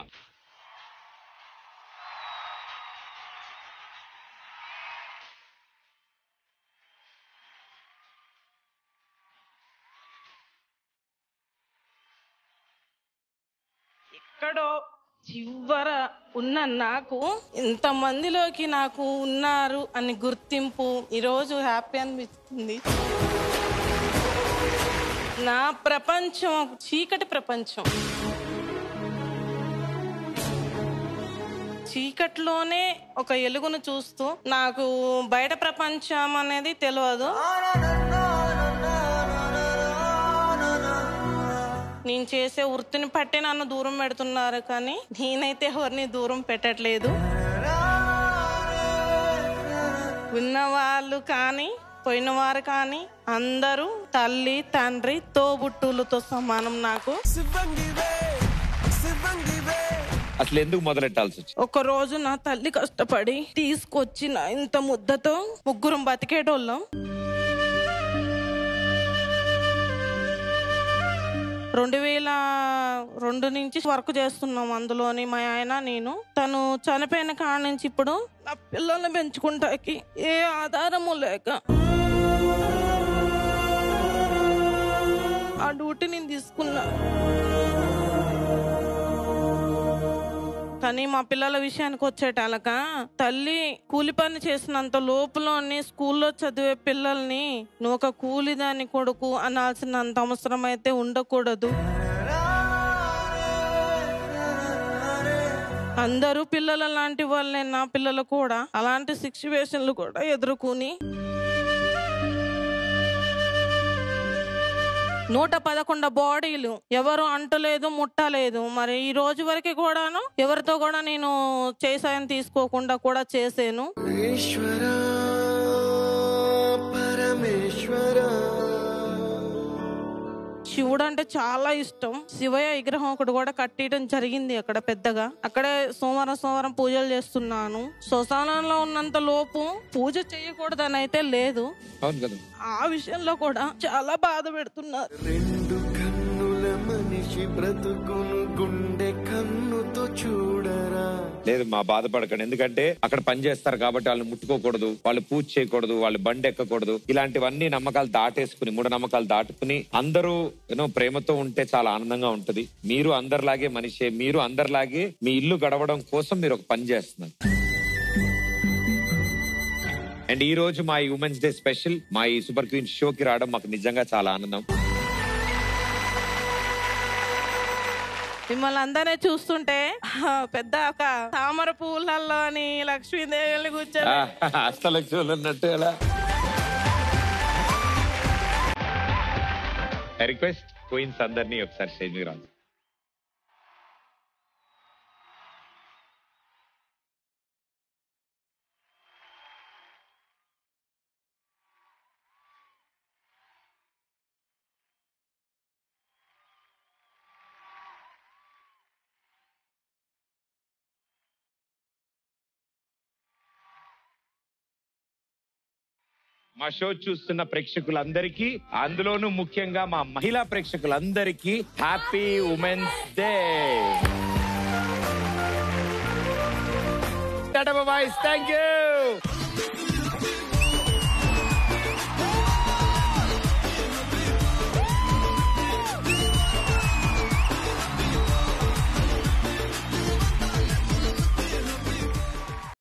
ఎక్కడో చివర ఉన్న నాకు ఇంతమందిలోకి నాకు ఉన్నారు అని గుర్తింపు ఈరోజు హ్యాపీ అనిపిస్తుంది నా ప్రపంచం ఒక చీకటి ప్రపంచం చీకట్లోనే ఒక ఎలుగును చూస్తూ నాకు బయట ప్రపంచం అనేది తెలియదు నేను చేసే వృత్తిని పట్టి నన్ను దూరం పెడుతున్నారు కానీ నేనైతే ఎవరిని దూరం పెట్టట్లేదు ఉన్నవాళ్ళు కానీ పోయిన వారు కానీ అందరూ తల్లి తండ్రి తోబుట్టులతో సమానం నాకు అసలు ఎందుకు మొదలెట్టాల్సి వచ్చింది ఒక రోజు నా తల్లి కష్టపడి తీసుకొచ్చిన ఇంత ముద్దతో ముగ్గురం బతికేటోళ్ళం రెండు వేల రెండు నుంచి వర్క్ చేస్తున్నాం అందులోని మా ఆయన నేను తను చనిపోయిన కాడ నుంచి ఇప్పుడు నా పిల్లల్ని పెంచుకుంటాకి ఏ ఆధారము లేక ఆ డ్యూటీ నేను తీసుకున్నా కానీ మా పిల్లల విషయానికి వచ్చేటాలక తల్లి కూలి పని చేసినంత లోపులోని స్కూల్లో చదివే పిల్లల్ని నువ్వు ఒక కూలిదాని కొడుకు అనాల్సినంత అవసరం అయితే ఉండకూడదు అందరూ పిల్లల లాంటి వాళ్ళే నా పిల్లలు కూడా అలాంటి సిచ్యువేషన్లు కూడా ఎదుర్కొని నూట పదకొండు బాడీలు ఎవరు అంటలేదు ముట్టలేదు మరి ఈ రోజు వరకు కూడాను ఎవరితో కూడా నేను చేసాయం తీసుకోకుండా కూడా చేసాను ఈశ్వర పరమేశ్వర శివుడు అంటే చాలా ఇష్టం శివయ్య విగ్రహం ఒకటి కూడా కట్టడం జరిగింది అక్కడ పెద్దగా అక్కడే సోమవారం సోమవారం పూజలు చేస్తున్నాను శ్మశానంలో ఉన్నంత లోపు పూజ చేయకూడదని అయితే లేదు అవును కదా ఆ విషయంలో కూడా చాలా బాధ పెడుతున్నారు రెండు కన్నుల మనిషి బ్రతుకును గుండె కన్నుతో చూడరా లేదు మా బాధపడకండి ఎందుకంటే అక్కడ పని చేస్తారు కాబట్టి వాళ్ళు ముట్టుకోకూడదు వాళ్ళు పూజ చేయకూడదు వాళ్ళు బండి ఎక్కకూడదు ఇలాంటివన్నీ నమ్మకాలు దాటేసుకుని మూఢ నమ్మకాలు దాటుకుని అందరూ యూనో ప్రేమతో ఉంటే చాలా ఆనందంగా ఉంటది మీరు అందరిలాగే మనిషే మీరు అందరిలాగే మీ ఇల్లు గడవడం కోసం మీరు ఒక పని చేస్తున్నారు అండ్ ఈ రోజు మా ఈ ఉమెన్స్ డే స్పెషల్ మా ఈ సూపర్ క్వీన్ షోకి రావడం మాకు నిజంగా చాలా ఆనందం మిమ్మల్ని అందరినీ చూస్తుంటే ఆ, పెద్ద ఒక తామర పూలల్లోని లక్ష్మీదేవిని కూర్చొని అష్టలక్ష్యులు ఉన్నట్టు ఎలా రిక్వెస్ట్ క్వీన్స్ అందరినీ ఒకసారి స్టేజ్ మీద రాదు మా షో చూస్తున్న ప్రేక్షకులందరికీ అందులోనూ ముఖ్యంగా మా మహిళా ప్రేక్షకులందరికీ happy women's day thank you